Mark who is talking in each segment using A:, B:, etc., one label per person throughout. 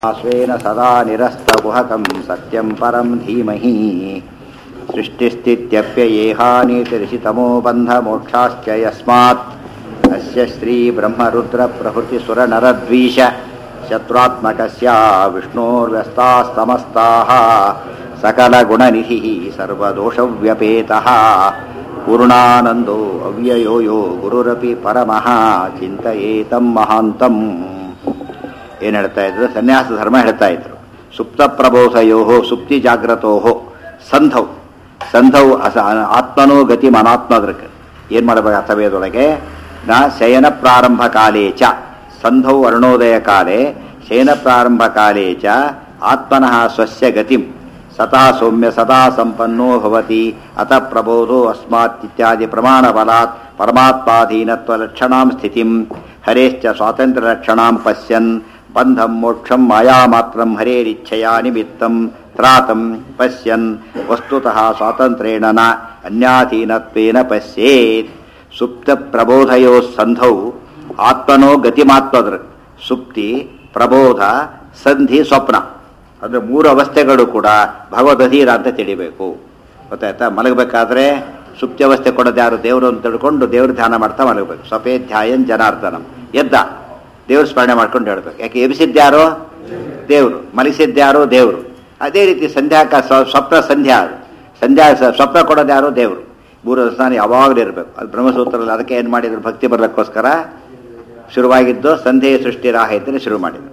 A: आश्वेन सदा निरस्तकुहकं सत्यं परं धीमहि सृष्टिस्थित्यप्ययेहानीतिरिषितमो बन्धमोक्षाश्च यस्मात् अस्य श्रीब्रह्मरुद्रप्रभृतिसुरनरद्वीष शत्रुत्मकस्य विष्णोर्व्यस्तास्तमस्ताः सकलगुणनिधिः सर्वदोषव्यपेतः पूर्णानन्दो अव्ययो यो गुरुरपि परमः ಚಿಂತಯೇತಂ ಮಹಾಂತಂ ಏನು ಹೇಳ್ತಾ ಇದ್ರು ಸನ್ಯಾಸ ಧರ್ಮ ಹೇಳ್ತಾ ಇದ್ರು ಸುಪ್ತ ಪ್ರಬೋಧಯೋ ಸುಪ್ತಿ ಜಾಗ್ರತೋ ಸಂಧೌ ಸಂಧೌ ಅಸ ಆತ್ಮನೋ ಗತಿ ಮನಾತ್ಮದೃಕ್ ಏನು ಮಾಡಬೇಕು ಅರ್ಥವೇದೊಳಗೆ ನ ಶಯನ ಪ್ರಾರಂಭ ಕಾಲೇ ಚ ಸಂಧೌ ಅರುಣೋದಯ ಕಾಲೇ ಶಯನ ಪ್ರಾರಂಭ ಕಾಲೇ ಚ ಆತ್ಮನಃ ಸ್ವಸ್ಯ ಗತಿಂ ಸದಾ ಸೌಮ್ಯ ಸದಾ ಸಂಪನ್ನೋ ಭವತಿ ಅತ ಪ್ರಬೋಧೋ ಅಸ್ಮಾತ್ ಇತ್ಯಾದಿ ಪ್ರಮಾಣ ಬಲಾತ್ ಪರಮಾತ್ಮಾಧೀನತ್ವ ಲಕ್ಷಣಾಂ ಸ್ಥಿತಿಂ ಹರೇಶ್ಚ ಸ್ವಾತಂತ್ರ್ಯ ಲಕ್ಷಣಾಂ ಪಶ್ಯನ್ ಬಂಧಂ ಮೋಕ್ಷಂ ಮಾಯಾಮಾತ್ರಂ ಹರೇರಿಚ್ಛೆಯ ನಿಮಿತ್ತಂ ತ್ರಾತಂ ಪಶ್ಯನ್ ವಸ್ತುತಃ ಸ್ವಾತಂತ್ರ್ಯೇಣ ನ ಅನ್ಯಾಧೀನತ್ವೇನ ಪಶ್ಯೇತ್ ಸುಪ್ತ ಪ್ರಬೋಧಯೋ ಸಂಧೌ ಆತ್ಮನೋ ಗತಿಮಾತ್ಮದ್ರ ಸುಪ್ತಿ ಪ್ರಬೋಧ ಸಂಧಿ ಸ್ವಪ್ನ ಅಂದರೆ ಮೂರು ಅವಸ್ಥೆಗಳು ಕೂಡ ಭಗವದಧೀರ ಅಂತ ತಿಳಿಬೇಕು ಗೊತ್ತಾಯ್ತಾ ಮಲಗಬೇಕಾದ್ರೆ ಸುಪ್ತ್ಯವಸ್ಥೆ ಕೊಡೋದು ಯಾರು ದೇವರು ಅಂತ ತಿಳ್ಕೊಂಡು ದೇವ್ರ ಧ್ಯಾನ ಮಾಡ್ತಾ ಮಲಗಬೇಕು ಸ್ವಪೇ ಧ್ಯಾಯನ್ ಜನಾರ್ದನಂ ಎದ್ದ ದೇವ್ರ ಸ್ಮರಣೆ ಮಾಡ್ಕೊಂಡು ಹೇಳ್ಬೇಕು ಯಾಕೆ ಎಬ್ಸಿದ್ಯಾರೋ ದೇವರು ಮಲಗಿಸಿದ್ಯಾರೋ ದೇವರು ಅದೇ ರೀತಿ ಸಂಧ್ಯಾಕ ಸ್ವ- ಸ್ವಪ್ನ ಸಂಧ್ಯಾ ಅದು ಸಂಧ್ಯಾ ಸ- ಸ್ವಪ್ನ ಕೊಡೋದು ಯಾರೋ ದೇವರು ಮೂರು ಸ್ನಾನ ಯಾವಾಗಲೂ ಇರಬೇಕು ಅದು ಬ್ರಹ್ಮಸೂತ್ರದಲ್ಲಿ ಅದಕ್ಕೆ ಏನು ಮಾಡಿದ್ರು ಭಕ್ತಿ ಬರಲಿಕ್ಕೋಸ್ಕರ ಶುರುವಾಗಿದ್ದು ಸಂಧ್ಯೆಯ ಸೃಷ್ಟಿ ರಾಹ ಇದ್ದರೆ ಶುರು ಮಾಡಿದ್ರು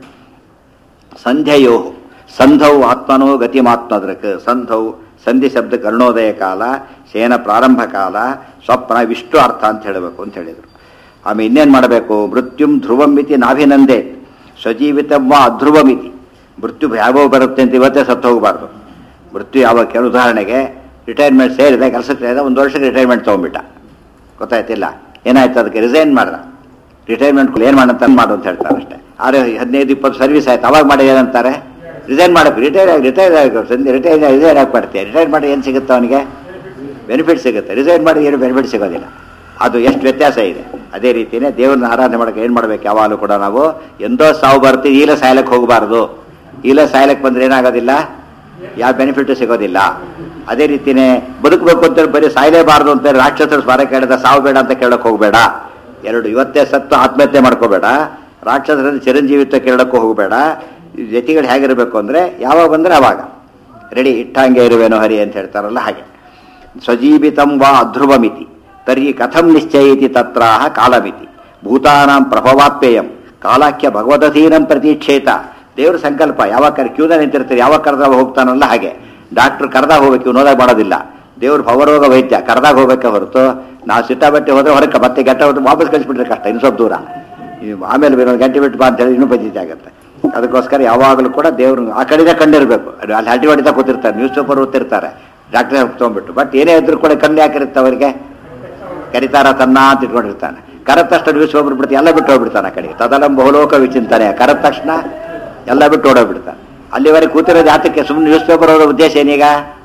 A: ಸಂಧ್ಯಯೋ ಸಂಧೌ ಆತ್ಮನೋ ಗತಿಮಾತ್ಮದ್ರಕ್ ಸಂಧೌ ಸಂಧಿ ಶಬ್ದ ಕರ್ಣೋದಯ ಕಾಲ ಶಯನ ಪ್ರಾರಂಭ ಕಾಲ ಸ್ವಪ್ನ ವಿಷ್ಟು ಅರ್ಥ ಅಂತ ಹೇಳಬೇಕು ಅಂತ ಹೇಳಿದರು ಆಮೇಲೆ ಇನ್ನೇನು ಮಾಡಬೇಕು ಮೃತ್ಯುಂ ಧ್ರುವಂ ಮಿತಿ ನಾಭಿನಂದೆ ಸ್ವಜೀವಿತಂ ವಾ ಅಧ್ರುವಮಿತಿ ಮೃತ್ಯು ಯಾವಾಗ ಬರುತ್ತೆ ಅಂತ ಇವತ್ತೇ ಸತ್ತು ಹೋಗಬಾರ್ದು ಮೃತ್ಯು ಯಾವ ಕೆಲ ಉದಾಹರಣೆಗೆ ರಿಟೈರ್ಮೆಂಟ್ ಸೇರಿದೆ ಕೆಲಸಕ್ಕೆ ಸೇರಿದ ಒಂದು ವರ್ಷಕ್ಕೆ ರಿಟೈರ್ಮೆಂಟ್ ತೊಗೊಂಬಿಟ್ಟ ಗೊತ್ತಾಯ್ತಿಲ್ಲ ಏನಾಯ್ತು ಅದಕ್ಕೆ ರಿಸೈನ್ ಮಾಡ್ದ ರಿಟೈರ್ಮೆಂಟ್ ಏನು ಮಾಡಂತ ಮಾಡು ಅಂತ ಹೇಳ್ತಾರೆ ಅಷ್ಟೇ ಆದ್ರೆ ಹದಿನೈದು ಇಪ್ಪತ್ತು ಸರ್ವಿಸ್ ಆಯ್ತು ಅವಾಗ ಮಾಡಿ ಏನಂತಾರೆ ರಿಸೈನ್ ಮಾಡಬೇಕು ರಿಟೈರ್ ಆಗಿ ರಿಟೈರ್ ಆಗಿ ಸಂಧಿ ರಿಟೈರ್ ರಿಸೈನ್ ಆಗಿ ಮಾಡ್ತೀಯ ರಿಟೈರ್ ಮಾಡಿ ಏನು ಸಿಗುತ್ತೆ ಅವನಿಗೆ ಬೆನಿಫಿಟ್ ಸಿಗುತ್ತೆ ರಿಸೈನ್ ಮಾಡಿ ಏನು ಬೆನಿಫಿಟ್ ಸಿಗೋದಿಲ್ಲ ಅದು ಎಷ್ಟು ವ್ಯತ್ಯಾಸ ಇದೆ ಅದೇ ರೀತಿಯೇ ದೇವ್ರನ್ನ ಆರಾಧನೆ ಮಾಡೋಕೆ ಏನು ಮಾಡ್ಬೇಕು ಯಾವಾಗಲೂ ಕೂಡ ನಾವು ಎಂದೋ ಸಾವು ಬರ್ತೀವಿ ಈಲ ಸಾಯಲಕ್ಕೆ ಹೋಗಬಾರ್ದು ಈಲ ಸಾಯಲಕ್ಕೆ ಬಂದ್ರೆ ಏನಾಗೋದಿಲ್ಲ ಯಾವ ಬೆನಿಫಿಟ್ ಸಿಗೋದಿಲ್ಲ ಅದೇ ರೀತಿನೇ ಬದುಕಬೇಕು ಅಂತ ಬರೀ ಸಾಯಲೇಬಾರ್ದು ಅಂತ ರಾಕ್ಷಸರು ಸ್ಮರ ಕೇಳಿದ ಸಾವು ಬೇಡ ಅಂತ ಕೇಳಕ್ ಹೋಗಬೇಡ ಎರಡು ಇವತ್ತೇ ಸತ್ತು ಆತ್ಮಹತ್ಯೆ ಮಾಡ್ಕೋಬೇಡ ರಾಕ್ಷಸರಲ್ಲಿ ಚಿರಂಜೀವಿತ್ವ ಕೇಳಕ್ಕೂ ಹೋಗಬೇಡ ಜತಿಗಳು ಹೇಗಿರಬೇಕು ಅಂದ್ರೆ ಯಾವಾಗ ಬಂದ್ರೆ ಅವಾಗ ರೆಡಿ ಇಟ್ಟಂಗೆ ಇರುವೇನೋ ಹರಿ ಅಂತ ಹೇಳ್ತಾರಲ್ಲ ಹಾಗೆ ಸ್ವಜೀವಿತಂ ವಾ ಅಧ್ರುವಮಿತಿ ತರ್ಹಿ ಕಥಂ ನಿಶ್ಚಯಿತಿ ತತ್ರಾಹ ಕಾಲಮಿತಿ ಭೂತಾನಾಂ ಪ್ರಭವಾಪ್ಯಯಂ ಕಾಲಾಖ್ಯ ಭಗವದಧೀನಂ ಪ್ರತೀಕ್ಷೇತ ದೇವ್ರ ಸಂಕಲ್ಪ ಯಾವಾಗ ಕರ್ ಕ್ಯೂದ ನಿಂತಿರ್ತಾರೆ ಯಾವಾಗ ಕರೆದಾಗ ಹೋಗ್ತಾನಲ್ಲ ಹಾಗೆ ಡಾಕ್ಟರ್ ಕರೆದಾಗ ಹೋಗ್ಬೇಕು ಇವ್ನು ಹೋದಾಗ ಮಾಡೋದಿಲ್ಲ ದೇವ್ರ ಭವರೋಗ ವೈದ್ಯ ಕರೆದಾಗ ಹೋಗ್ಬೇಕೆ ಹೊರತು ನಾವು ಸಿಟ್ಟಾಬಟ್ಟೆ ಹೋದ್ರೆ ಹೊರಕ್ಕೆ ಮತ್ತೆ ಗಂಟೆ ಹೊತ್ತು ವಾಪಸ್ ಕಳಿಸ್ಬಿಟ್ರೆ ಕಷ್ಟ ಇನ್ನು ಸ್ವಲ್ಪ ದೂರ ಈ ಆಮೇಲೆ ಒಂದು ಗಂಟೆ ಬಿಟ್ಟು ಬಾ ಅಂತ ಹೇಳಿ ಇನ್ನೂ ಬಜ್ಜಿತಿ ಆಗುತ್ತೆ ಅದಕ್ಕೋಸ್ಕರ ಯಾವಾಗಲೂ ಕೂಡ ದೇವ್ರು ಆ ಕಡೆದೇ ಕಂಡಿರಬೇಕು ಅಲ್ಲಿ ಹಲ್ಟಿ ಹೊಡಿತಾ ಕೂತಿರ್ತಾರೆ ನ್ಯೂಸ್ ಪೇಪರ್ ಓದ್ತಿರ್ತಾರೆ ಡಾಕ್ಟರ್ ತೊಗೊಂಡ್ಬಿಟ್ಟು ಬಟ್ ಏನೇ ಇದ್ರು ಕೂಡ ಕಣ್ಣು ಯಾಕಿರುತ್ತೆ ಅವರಿಗೆ ಕರಿತಾರ ತನ್ನ ಅಂತ ಇಟ್ಕೊಂಡಿರ್ತಾನೆ ಕರೆದ ತಕ್ಷಣ ನ್ಯೂಸ್ ಪೇಪರ್ ಬಿಡ್ತು ಎಲ್ಲ ಬಿಟ್ಟು ಹೋಗ್ಬಿಡ್ತಾನೆ ಆ ಕಡೆಗೆ ತದಲಂ ಬಹುಲೋಕ ವಿಚಿಂತಾನೆ ಕರೆದ ತಕ್ಷಣ ಎಲ್ಲ ಬಿಟ್ಟು ಓಡೋಗ್ಬಿಡ್ತಾನೆ ಅಲ್ಲಿವರೆಗೆ ಕೂತಿರೋದು ಯಾತಕ್ಕೆ ಸುಮ್ಮನೆ ನ್ಯೂಸ್ ಪೇಪರ್ ಓದೋ ಉದ್ದೇಶ ಏನೀಗ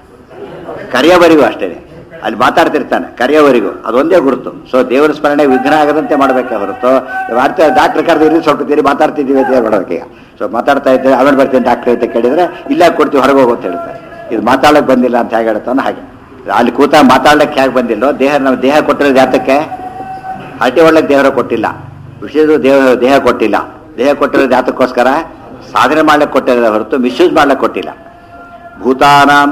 A: ಕರೆಯೋವರೆಗೂ ಅಷ್ಟೇ ಅಲ್ಲಿ ಮಾತಾಡ್ತಿರ್ತಾನೆ ಕರೆಯೋವರೆಗೂ ಅದೊಂದೇ ಗುರುತು ಸೊ ದೇವರ ಸ್ಮರಣೆ ವಿಘ್ನ ಆಗದಂತೆ ಮಾಡಬೇಕೆ ಹೊರತು ಮಾಡ್ತಾ ಡಾಕ್ಟರ್ ಕರೆದಿರಿ ಸ್ವಲ್ಪ ತೀರಿ ಮಾತಾಡ್ತಿದ್ದೀವಿ ಅಂತ ಹೇಳ್ಬಿಡೋಕೆ ಈಗ ಸೊ ಮಾತಾಡ್ತಾ ಇದ್ದರೆ ಆಮೇಲೆ ಬರ್ತೀನಿ ಡಾಕ್ಟರ್ ಅಂತ ಕೇಳಿದ್ರೆ ಇಲ್ಲ ಕೊಡ್ತೀವಿ ಹೊರಗೆ ಹೋಗು ಅಂತ ಹೇಳ್ತಾರೆ ಇದು ಮಾತಾಡಕ್ಕೆ ಬಂದಿಲ್ಲ ಅಂತ ಹೇಗೆ ಹೇಳ್ತಾನೆ ಹಾಗೆ ಅಲ್ಲಿ ಕೂತ ಮಾತಾಡ್ಲಿಕ್ಕೆ ಹೇಗೆ ಬಂದಿಲ್ಲೋ ದೇಹ ನಾವು ದೇಹ ಕೊಟ್ಟಿರೋದು ಯಾತಕ್ಕೆ ಹರಟಿ ಒಳ್ಳೆಗೆ ದೇವರ ಕೊಟ್ಟಿಲ್ಲ ವಿಷಯದ ದೇಹ ದೇಹ ಕೊಟ್ಟಿಲ್ಲ ದೇಹ ಕೊಟ್ಟಿರೋದು ಯಾತಕ್ಕೋಸ್ಕರ ಸಾಧನೆ ಮಾಡ್ಲಿಕ್ಕೆ ಕೊಟ್ಟಿರೋದು ಹೊರತು ಮಿಸ್ಯೂಸ್ ಮಾಡ್ಲಿಕ್ಕೆ ಕೊಟ್ಟಿಲ್ಲ ಭೂತಾನಾಂ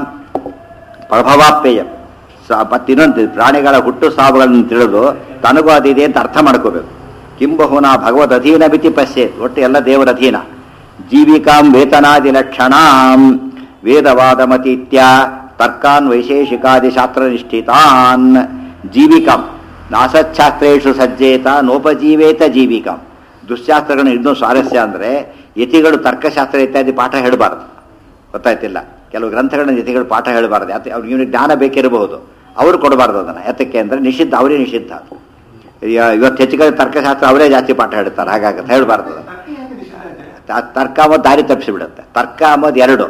A: ಪ್ರಭವಾಪ್ಯಯ ಮತ್ತಿನ್ನೊಂದು ಪ್ರಾಣಿಗಳ ಹುಟ್ಟು ಸಾವುಗಳನ್ನು ತಿಳಿದು ತನಗೂ ಅದಿದೆ ಅಂತ ಅರ್ಥ ಮಾಡ್ಕೋಬೇಕು ಕಿಂಬಹುನ ಭಗವದ್ ಅಧೀನ ಮಿತಿ ಪಶ್ಯೇತ್ ಒಟ್ಟು ಎಲ್ಲ ದೇವರ ಅಧೀನ ಜೀವಿಕಾಂ ವೇತನಾದಿ ಲಕ್ಷಣಾಂ ವೇದವಾದಮತೀತ್ಯ ತರ್ಕಾನ್ ವೈಶೇಷಿಕಾದಿ ಶಾಸ್ತ್ರ ನಿಷ್ಠಿತಾನ್ ಜೀವಿಕಾಂ ನಾಸಚ್ಛಾಸ್ತ್ರೇಷು ಸಜ್ಜೇತ ನೋಪಜೀವೇತ ಜೀವಿಕಾಂ ದುಶ್ಶಾಸ್ತ್ರಗಳನ್ನ ಇನ್ನೂ ಸ್ವಾರಸ್ಯ ಅಂದರೆ ಯತಿಗಳು ತರ್ಕಶಾಸ್ತ್ರ ಇತ್ಯಾದಿ ಪಾಠ ಹೇಳಬಾರ್ದು ಗೊತ್ತಾಯ್ತಿಲ್ಲ ಕೆಲವು ಗ್ರಂಥಗಳನ್ನ ಯತಿಗಳು ಪಾಠ ಹೇಳಬಾರ್ದು ಯಾತ ಅವ್ರಿಗೆ ಇವನಿಗೆ ಜ್ಞಾನ ಬೇಕಿರಬಹುದು ಅವರು ಕೊಡಬಾರ್ದು ಅದನ್ನು ಯಾತಕ್ಕೆ ಅಂದರೆ ನಿಷಿದ್ಧ ಅವರೇ ನಿಷಿದ್ಧ ಅದು ಇವ- ಇವತ್ತು ಹೆಚ್ಚಿಗೆ ತರ್ಕಶಾಸ್ತ್ರ ಅವರೇ ಜಾಸ್ತಿ ಪಾಠ ಹೇಳ್ತಾರೆ ಹಾಗಾಗತ್ತೆ ಹೇಳಬಾರ್ದು ಅದನ್ನು ತ- ತರ್ಕ ಅನ್ನೋದು ದಾರಿ ತಪ್ಪಿಸಿಬಿಡುತ್ತೆ ತರ್ಕ ಅನ್ನೋದು ಎರಡು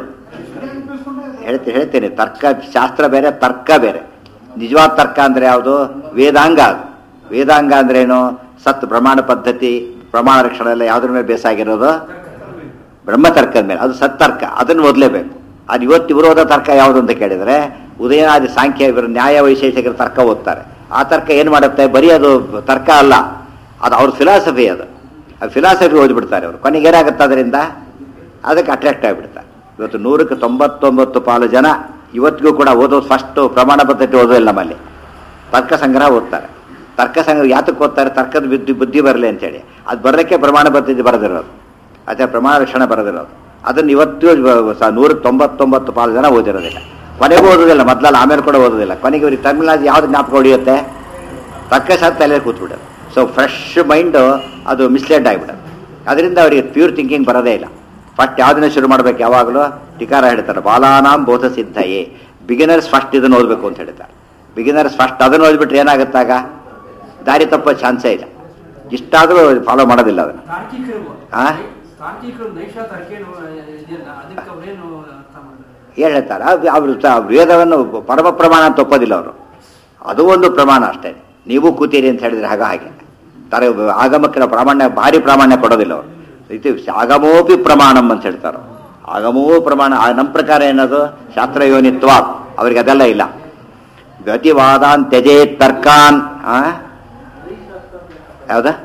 A: ಹೇಳ್ತೀನಿ ಹೇಳ್ತೀನಿ ತರ್ಕ ಶಾಸ್ತ್ರ ಬೇರೆ ತರ್ಕ ಬೇರೆ ನಿಜವಾದ ತರ್ಕ ಅಂದ್ರೆ ಯಾವುದು ವೇದಾಂಗ ಅದು ವೇದಾಂಗ ಅಂದ್ರೆ ಏನು ಸತ್ ಪ್ರಮಾಣ ಪದ್ಧತಿ ಪ್ರಮಾಣ ರಕ್ಷಣೆ ಎಲ್ಲ ಯಾವ್ದ್ರ ಮೇಲೆ ಬೇಸಾಗಿರೋದು ಬ್ರಹ್ಮತರ್ಕದ ಮೇಲೆ ಅದು ಸತ್ತರ್ಕ ಅದನ್ನು ಓದಲೇಬೇಕು ಅದು ಇವತ್ತು ಇವರು ಓದೋ ತರ್ಕ ಯಾವುದು ಅಂತ ಕೇಳಿದರೆ ಉದಯನಾದಿ ಸಾಂಖ್ಯ ಇವರು ನ್ಯಾಯ ವೈಶೇಷಿಕರ ತರ್ಕ ಓದ್ತಾರೆ ಆ ತರ್ಕ ಏನು ಮಾಡುತ್ತೆ ಬರೀ ಅದು ತರ್ಕ ಅಲ್ಲ ಅದು ಅವ್ರ ಫಿಲಾಸಫಿ ಅದು ಆ ಫಿಲಾಸಫಿ ಓದ್ಬಿಡ್ತಾರೆ ಅವರು ಕೊನೆಗೆ ಏನಾಗುತ್ತೆ ಅದರಿಂದ ಅದಕ್ಕೆ ಅಟ್ರಾಕ್ಟ್ ಆಗಿಬಿಡ್ತಾರೆ ಇವತ್ತು ನೂರಕ್ಕೆ ತೊಂಬತ್ತೊಂಬತ್ತು ಪಾಲು ಜನ ಇವತ್ತಿಗೂ ಕೂಡ ಓದೋದು ಫಸ್ಟು ಪ್ರಮಾಣ ಪದ್ಧತಿ ಓದೋದಿಲ್ಲ ನಮ್ಮಲ್ಲಿ ತರ್ಕ ಸಂಗ್ರಹ ಓದ್ತಾರೆ ತರ್ಕ ಸಂಗ್ರಹ ಯಾತಕ್ಕೆ ಓದ್ತಾರೆ ತರ್ಕದ ಬುದ್ಧಿ ಬುದ್ಧಿ ಬರಲಿ ಅಂತೇಳಿ ಅದು ಬರೋದಕ್ಕೆ ಪ್ರಮಾಣ ಪದ್ಧತಿ ಬರೆದಿರೋದು ಅಥವಾ ಪ್ರಮಾಣ ರಕ್ಷಣೆ ಬರೆದಿರೋದು ಅದನ್ನು ಇವತ್ತು ಸ- ನೂರಕ್ಕೆ ತೊಂಬತ್ತೊಂಬತ್ತು ಪಾಲು ಜನ ಓದಿರೋದಿಲ್ಲ ಕೊನೆಗೂ ಓದೋದಿಲ್ಲ ಮೊದಲಲ್ಲ ಆಮೇಲೆ ಕೂಡ ಓದೋದಿಲ್ಲ ಕೊನೆಗೆ ಇವ್ರಿಗೆ ತಮಿಳ್ನಾಡು ಯಾವ್ದು ಜ್ಞಾಪಕ ಹೊಡೆಯುತ್ತೆ ತರ್ಕಶಾಸ್ತ್ರ ತಲೆ ಕೂತ್ಬಿಡೋದು ಸೊ ಫ್ರೆಶ್ ಮೈಂಡು ಅದು ಮಿಸ್ಲೀಡ್ ಆಗಿಬಿಡೋದು ಅದರಿಂದ ಅವರಿಗೆ ಪ್ಯೂರ್ ಥಿಂಕಿಂಗ್ ಬರೋದೇ ಇಲ್ಲ ಫಸ್ಟ್ ಯಾವುದನ್ನ ಶುರು ಮಾಡ್ಬೇಕು ಯಾವಾಗಲೂ ಟಿಕಾರ ಹೇಳ್ತಾರೆ ಬಾಲಾನಾಂ ಬೋಧ ಸಿದ್ಧಯೇ ಬಿಗಿನರ್ಸ್ ಫಸ್ಟ್ ಇದನ್ನು ಓದಬೇಕು ಅಂತ ಹೇಳ್ತಾರೆ ಬಿಗಿನರ್ಸ್ ಫಸ್ಟ್ ಅದನ್ನು ಓದ್ಬಿಟ್ರೆ ಏನಾಗುತ್ತಾಗ ದಾರಿ ತಪ್ಪೋ ಚಾನ್ಸೇ ಇಲ್ಲ ಇಷ್ಟಾದರೂ ಫಾಲೋ ಮಾಡೋದಿಲ್ಲ ಅದನ್ನು
B: ತಾರ್ಕಿಕರು
A: ಆ?
B: ತಾರ್ಕಿಕರು ನೈಷ ತರ್ಕೇನು ಇದೆಯಲ್ಲ ಅದಕ್ಕೆ ಅವ್ರೇನು ಅರ್ಥ ಮಾಡಿದ್ದಾರೆ
A: ಹೇಳ್ತಾರೆ ಅದು ಅವರು ತ- ವೇದವನ್ನು ಪರಮ ಪ್ರಮಾಣ ಅಂತ ಒಪ್ಪೋದಿಲ್ಲ ಅವರು ಅದು ಒಂದು ಪ್ರಮಾಣ ಅಷ್ಟೇ ನೀವು ಕೂತೀರಿ ಅಂತ ಹೇಳಿದ್ರೆ ಹಾಗ ಹಾಗೆ ತರ ಆಗಮಕ್ಕೆ ಪ್ರಾಮಾಣ್ಯ ಭಾರಿ ಪ್ರಾಮಾಣ್ಯ ಕೊಡೋದಿಲ್ಲ ಅವರು ಇದು ಆಗಮೋಪಿ ಪ್ರಮಾಣಂ ಅಂತ ಹೇಳ್ತಾರೆ ಆಗಮೋ ಪ್ರಮಾಣ ಆ ನಮ್ಮ ಪ್ರಕಾರ ಏನದು ಶಾಸ್ತ್ರ ಯೋನಿತ್ವ ಅವ್ರಿಗೆ ಅದೆಲ್ಲ ಇಲ್ಲ ಗತಿವಾದಾನ್ ತ್ಯಜೇ ತರ್ಕಾನ್ ಆ ಯಾವ್ದ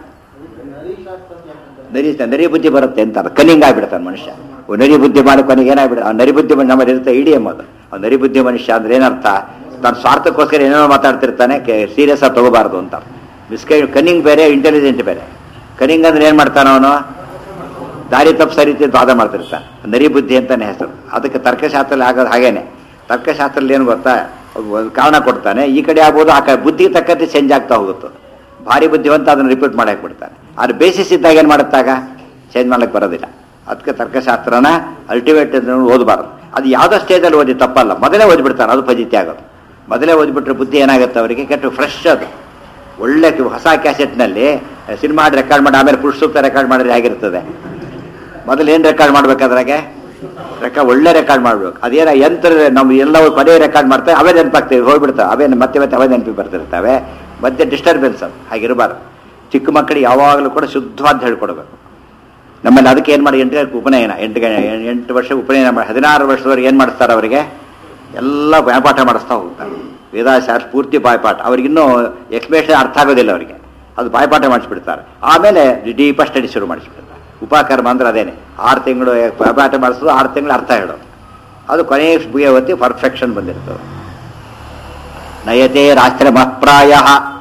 A: ನರಿ ನರಿ ಬುದ್ಧಿ ಬರುತ್ತೆ ಅಂತಾರೆ ಕನಿಂಗ್ ಆಗ್ಬಿಡ್ತಾನೆ ಮನುಷ್ಯ ಓ, ನರಿ ಬುದ್ಧಿ ಮಾಡಿ ಕೊನೆಗೆ ಏನಾಗ್ಬಿಡ ಆ ನರಿ ಬುದ್ಧಿ ಮನ್- ನಮ್ಮಲ್ಲಿ ಇರುತ್ತೆ ಇಡಿ ಎಂಬುದು ಆ ನರಿ ಬುದ್ಧಿ ಮನುಷ್ಯ ಅಂದ್ರೆ ಏನರ್ಥ ತಾನು ಸ್ವಾರ್ಥಕ್ಕೋಸ್ಕರ ಏನೇನೋ ಮಾತಾಡ್ತಿರ್ತಾನೆ ಸೀರಿಯಸ್ ಆಗಿ ತಗೋಬಾರ್ದು ಅಂತ ಮಿಸ್ಕೈ ಕನಿಂಗ್ ಬೇರೆ ಇಂಟೆಲಿಜೆಂಟ್ ಬೇರೆ ಕನಿಂಗ್ ಅಂದ್ರೆ ಏನ್ ಮಾಡ್ತಾನ ಅವನು ದಾರಿ ತಪ್ಪು ಸರಿತಿ ಅಂತ ವಾದ ಮಾಡ್ತಿರ್ತಾನೆ ನರಿ ಬುದ್ಧಿ ಅಂತಾನೆ ಹೆಸರು ಅದಕ್ಕೆ ತರ್ಕಶಾಸ್ತ್ರದಲ್ಲಿ ಆಗೋದು ಹಾಗೇನೆ ತರ್ಕಶಾಸ್ತ್ರದಲ್ಲಿ ಏನು ಗೊತ್ತಾ ಒಂದು ಕಾರಣ ಕೊಡ್ತಾನೆ ಈ ಕಡೆ ಆಗ್ಬೋದು ಆ ಕಡೆ ಬುದ್ಧಿಗೆ ತಕ್ಕಂತೆ ಚೇಂಜ್ ಆಗ್ತಾ ಹೋಗುತ್ತೆ ಭಾರಿ ಬುದ್ಧಿವಂತ ಅದನ್ನು ರಿಪೀಟ್ ಮಾಡಕ್ಕೆ ಬಿಡ್ತಾನೆ ಅದು ಬೇಸಿಸ್ ಇದ್ದಾಗ ಏನು ಮಾಡುತ್ತಾಗ ಚೇಂಜ್ ಮಾಡ್ಲಿಕ್ಕೆ ಬರೋದಿಲ್ಲ ಅದಕ್ಕೆ ತರ್ಕಶಾಸ್ತ್ರನ ಅಲ್ಟಿಮೇಟ್ ಓದಬಾರ್ದು ಅದು ಯಾವುದೋ ಸ್ಟೇಜಲ್ಲಿ ಓದಿ ತಪ್ಪಲ್ಲ ಮೊದಲೇ ಓದ್ಬಿಡ್ತಾನೆ ಅದು ಫಜಿತಿ ಆಗೋದು ಮೊದಲೇ ಓದ್ಬಿಟ್ರೆ ಬುದ್ಧಿ ಏನಾಗುತ್ತೆ ಅವರಿಗೆ ಕೆಟ್ಟು ಫ್ರೆಶ್ ಅದು ಒಳ್ಳೆ ಕ- ಹೊಸ ಕ್ಯಾಸೆಟ್ನಲ್ಲಿ ಸಿನಿಮಾ ರೆಕಾರ್ಡ್ ಮಾಡಿ ಆಮೇಲೆ ಪುರುಷ ಸೂಕ್ತ ರೆಕಾರ್ಡ್ ಮಾಡಿದ್ರೆ ಹೇಗಿರ್ತದೆ ಮೊದಲು ಏನು ರೆಕಾರ್ಡ್ ಮಾಡ್ಬೇಕಾದ್ರಾಗೆ ರೆಕಾರ್ಡ್ ಒಳ್ಳೆ ರೆಕಾರ್ಡ್ ಮಾಡ್ಬೇಕು ಅದೇನ ಯಂತ್ರ ನಾವು ಎಲ್ಲವೂ ಕೊನೆ ರೆಕಾರ್ಡ್ ಮಾಡ್ತೇವೆ ಅವೇ ನೆನಪಾಗ್ತೇವೆ ಹೋಗ್ಬಿಡ್ತವೆ ಅವೇ ಮತ್ತೆ ಮತ್ತೆ ಅವೇ ನೆನಪಿ ಬರ್ತಿರ್ತವೆ ಮತ್ತೆ ಡಿಸ್ಟರ್ಬೆನ್ಸ್ ಅದು ಹಾಗಿರಬಾರ್ದು ಚಿಕ್ಕ ಮಕ್ಕಳಿಗೆ ಯಾವಾಗಲೂ ಕೂಡ ಶುದ್ಧವಾದ ಹೇಳ್ಕೊಡ್ಬೇಕು ನಮ್ಮಲ್ಲಿ ಅದಕ್ಕೆ ಏನು ಮಾಡಿ ಎಂಟು ಗಂಟೆ ಉಪನಯನ ಎಂಟು ಗಂಟೆ ಎಂಟು ವರ್ಷ ಉಪನಯನ ಮಾಡಿ ಹದಿನಾರು ವರ್ಷದವರೆಗೆ ಏನು ಮಾಡಿಸ್ತಾರೆ ಅವರಿಗೆ ಎಲ್ಲ ಬಾಯ್ಪಾಠ ಮಾಡಿಸ್ತಾ ಹೋಗ್ತಾರೆ ವೇದಾಶಾಸ್ತ್ರ ಪೂರ್ತಿ ಬಾಯ್ಪಾಠ ಅವ್ರಿಗಿನ್ನೂ ಎಕ್ಸ್ಪ್ಲೇಷನ್ ಅರ್ಥ ಆಗೋದಿಲ್ಲ ಅವರಿಗೆ ಅದು ಬಾಯ್ಪಾಠ ಮಾಡಿಸ್ಬಿಡ್ತಾರೆ ಆಮೇಲೆ ಡೀಪ ಸ್ಟಡಿ ಶುರು ಮಾಡಿಸ್ಬಿಡ್ತಾರೆ ಉಪಕರ್ಮ ಅಂದ್ರೆ ಅದೇನೆ ಆರು ತಿಂಗಳು ಬಾಯ್ಪಾಠ ಮಾಡಿಸೋದು ಆರು ತಿಂಗಳು ಅರ್ಥ ಹೇಳೋದು ಅದು ಕೊನೆಯ ಭೂಯವತಿ ಪರ್ಫೆಕ್ಷನ್ ಬಂದಿರ್ತದೆ ನಯತೆ ರಾಷ್ಟ್ರಮಃಪ್ರಾಯ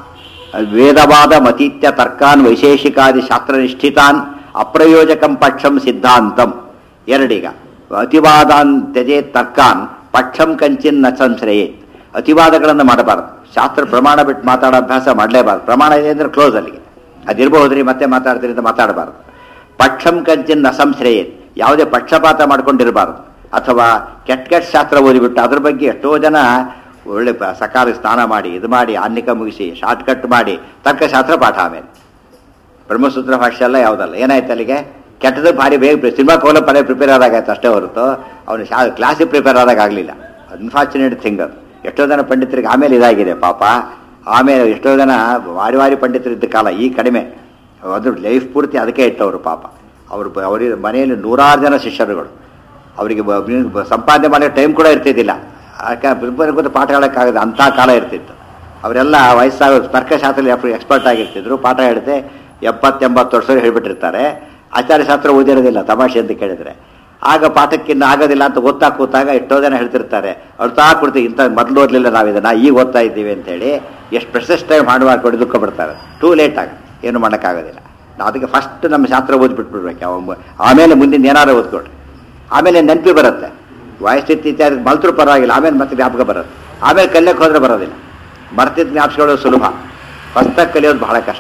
A: ವೇದವಾದ ಮತೀತ್ಯ ತರ್ಕಾನ್ ವೈಶೇಷಿಕಾದಿ ಶಾಸ್ತ್ರನಿಷ್ಠಿತಾನ್ ಅಪ್ರಯೋಜಕಂ ಪಕ್ಷಂ ಸಿದ್ಧಾಂತಂ ಎರಡೀಗ ಅತಿವಾದಾನ್ ತ್ಯಜೆ ತರ್ಕಾನ್ ಪಕ್ಷಂ ಕಂಚಿನ್ ನ ಸಂಶ್ರಯೇತ್ ಅತಿವಾದಗಳನ್ನು ಮಾಡಬಾರದು ಶಾಸ್ತ್ರ ಪ್ರಮಾಣ ಬಿಟ್ಟು ಮಾತಾಡೋ ಅಭ್ಯಾಸ ಮಾಡಲೇಬಾರದು ಪ್ರಮಾಣ ಇದೆ ಅಂದ್ರೆ ಕ್ಲೋಸ್ ಅಲ್ಲಿಗೆ ಅದಿರ್ಬಹುದ್ರಿ ಮತ್ತೆ ಮಾತಾಡ್ತೀರಿ ಅಂತ ಮಾತಾಡಬಾರದು ಪಕ್ಷಂ ಕಂಚಿನ್ ನ ಸಂಶ್ರಯೇತ್ ಯಾವುದೇ ಪಕ್ಷಪಾತ ಮಾಡ್ಕೊಂಡಿರಬಾರದು ಅಥವಾ ಕೆಟ್ಟ ಕೆಟ್ಟ ಶಾಸ್ತ್ರ ಓದಿಬಿಟ್ಟು ಅದ್ರ ಬಗ್ಗೆ ಎಷ್ಟೋ ಜನ ಒಳ್ಳೆ ಪ- ಸಕಾಲ ಸ್ನಾನ ಮಾಡಿ ಇದು ಮಾಡಿ ಅನ್ನಿಕ ಮುಗಿಸಿ ಶಾರ್ಟ್ ಕಟ್ ಮಾಡಿ ತರ್ಕಶಾಸ್ತ್ರ ಪಾಠ ಆಮೇಲೆ ಬ್ರಹ್ಮಸೂತ್ರ ಭಾಷೆ ಎಲ್ಲ ಯಾವುದಲ್ಲ ಏನಾಯ್ತು ಅಲ್ಲಿಗೆ ಕೆಟ್ಟದ್ದು ಭಾರಿ ಬೇಗ ಸಿನಿಮಾ ಕೋಲ ಪದೇ ಪ್ರಿಪೇರ್ ಆದಾಗಾಯ್ತು ಅಷ್ಟೇ ಹೊರತು ಅವನು ಶಾ ಕ್ಲಾಸಿಗೆ ಪ್ರಿಪೇರ್ ಆದಾಗ ಆಗಲಿಲ್ಲ ಅನ್ಫಾರ್ಚುನೇಟ್ ಥಿಂಗ್ ಅದು ಎಷ್ಟೋ ಜನ ಪಂಡಿತರಿಗೆ ಆಮೇಲೆ ಇದಾಗಿದೆ ಪಾಪ ಆಮೇಲೆ ಎಷ್ಟೋ ಜನ ವಾರಿ ವಾರಿ ಪಂಡಿತರು ಇದ್ದ ಕಾಲ ಈ ಕಡಿಮೆ ಅದು ಲೈಫ್ ಪೂರ್ತಿ ಅದಕ್ಕೆ ಇಟ್ಟವರು ಪಾಪ ಅವರು ಅವರಿಗೆ ಮನೆಯಲ್ಲಿ ನೂರಾರು ಜನ ಶಿಷ್ಯರುಗಳು ಅವರಿಗೆ ಬ- ಬ- ಸಂಪಾದನೆ ಮಾಡೋ ಟೈಮ್ ಕೂಡ ಇರ್ತಿದ್ದಿಲ್ಲ ಪ್ರಿಪೇರ್ ಗೊತ್ತು ಪಾಠ ಹೇಳೋಕ್ಕಾಗದು ಅಂಥ ಕಾಲ ಇರ್ತಿತ್ತು ಅವರೆಲ್ಲ ವಯಸ್ಸಾಗ ತರ್ಕಶಾಸ್ತ್ರದಲ್ಲಿ ಎಕ್ಸ್ಪರ್ಟ್ ಆಗಿರ್ತಿದ್ರು ಪಾಠ ಹೇಳ್ತೆ ಎಪ್ಪತ್ತೆಂಬತ್ತು ವರ್ಷ ಹೇಳ್ಬಿಟ್ಟಿರ್ತಾರೆ ಆಚಾರ್ಯಶಾಸ್ತ್ರ ಓದಿರೋದಿಲ್ಲ ತಮಾಷೆ ಅಂತ ಕೇಳಿದ್ರೆ ಆಗ ಪಾಠಕ್ಕಿನ್ನ ಆಗೋದಿಲ್ಲ ಅಂತ ಓದ್ತಾ ಕೂತಾಗ ಎಷ್ಟೋ ಜನ ಹೇಳ್ತಿರ್ತಾರೆ ಅಳ್ತಾ ಕೊಡ್ತೀವಿ ಇಂಥ ಮೊದಲು ಓದಲಿಲ್ಲ ನಾವು ಇದನ್ನ ಈಗ ಓದ್ತಾ ಇದ್ದೀವಿ ಅಂತೇಳಿ ಎಷ್ಟು ಪ್ರೆಸಸ್ ಟೈಮ್ ಮಾಡುವ ಕೊಡಿ ದುಃಖ ಪಡ್ತಾರೆ ಟೂ ಲೇಟ್ ಆಗ ಏನು ಮಾಡೋಕ್ಕಾಗೋದಿಲ್ಲ ನಾವು ಅದಕ್ಕೆ ಫಸ್ಟ್ ನಮ್ಮ ಶಾಸ್ತ್ರ ಓದ್ಬಿಟ್ಬಿಡ್ಬೇಕು ಯಾವ ಆಮೇಲೆ ಮುಂದಿನ ಏನಾರು ಓದ್ಕೊಡ್ರಿ ಆಮೇಲೆ ನೆನಪಿ ಬರುತ್ತೆ ವಯಸ್ಸಿತ್ತು ಇತ್ಯಾದಿ ಮಲ್ತರು ಪರವಾಗಿಲ್ಲ ಆಮೇಲೆ ಮತ್ತೆ ಜ್ಞಾಪಕ ಬರುತ್ತೆ ಆಮೇಲೆ ಕಲಿಯಕ್ಕೆ ಹೋದ್ರೆ ಬರೋದಿಲ್ಲ ಮರ್ತಿದ್ ಜ್ಞಾಪಿಸ್ಕೊಳ್ಳೋದು ಸುಲಭ ಹೊಸ್ದಾಗಿ ಕಲಿಯೋದು ಬಹಳ ಕಷ್ಟ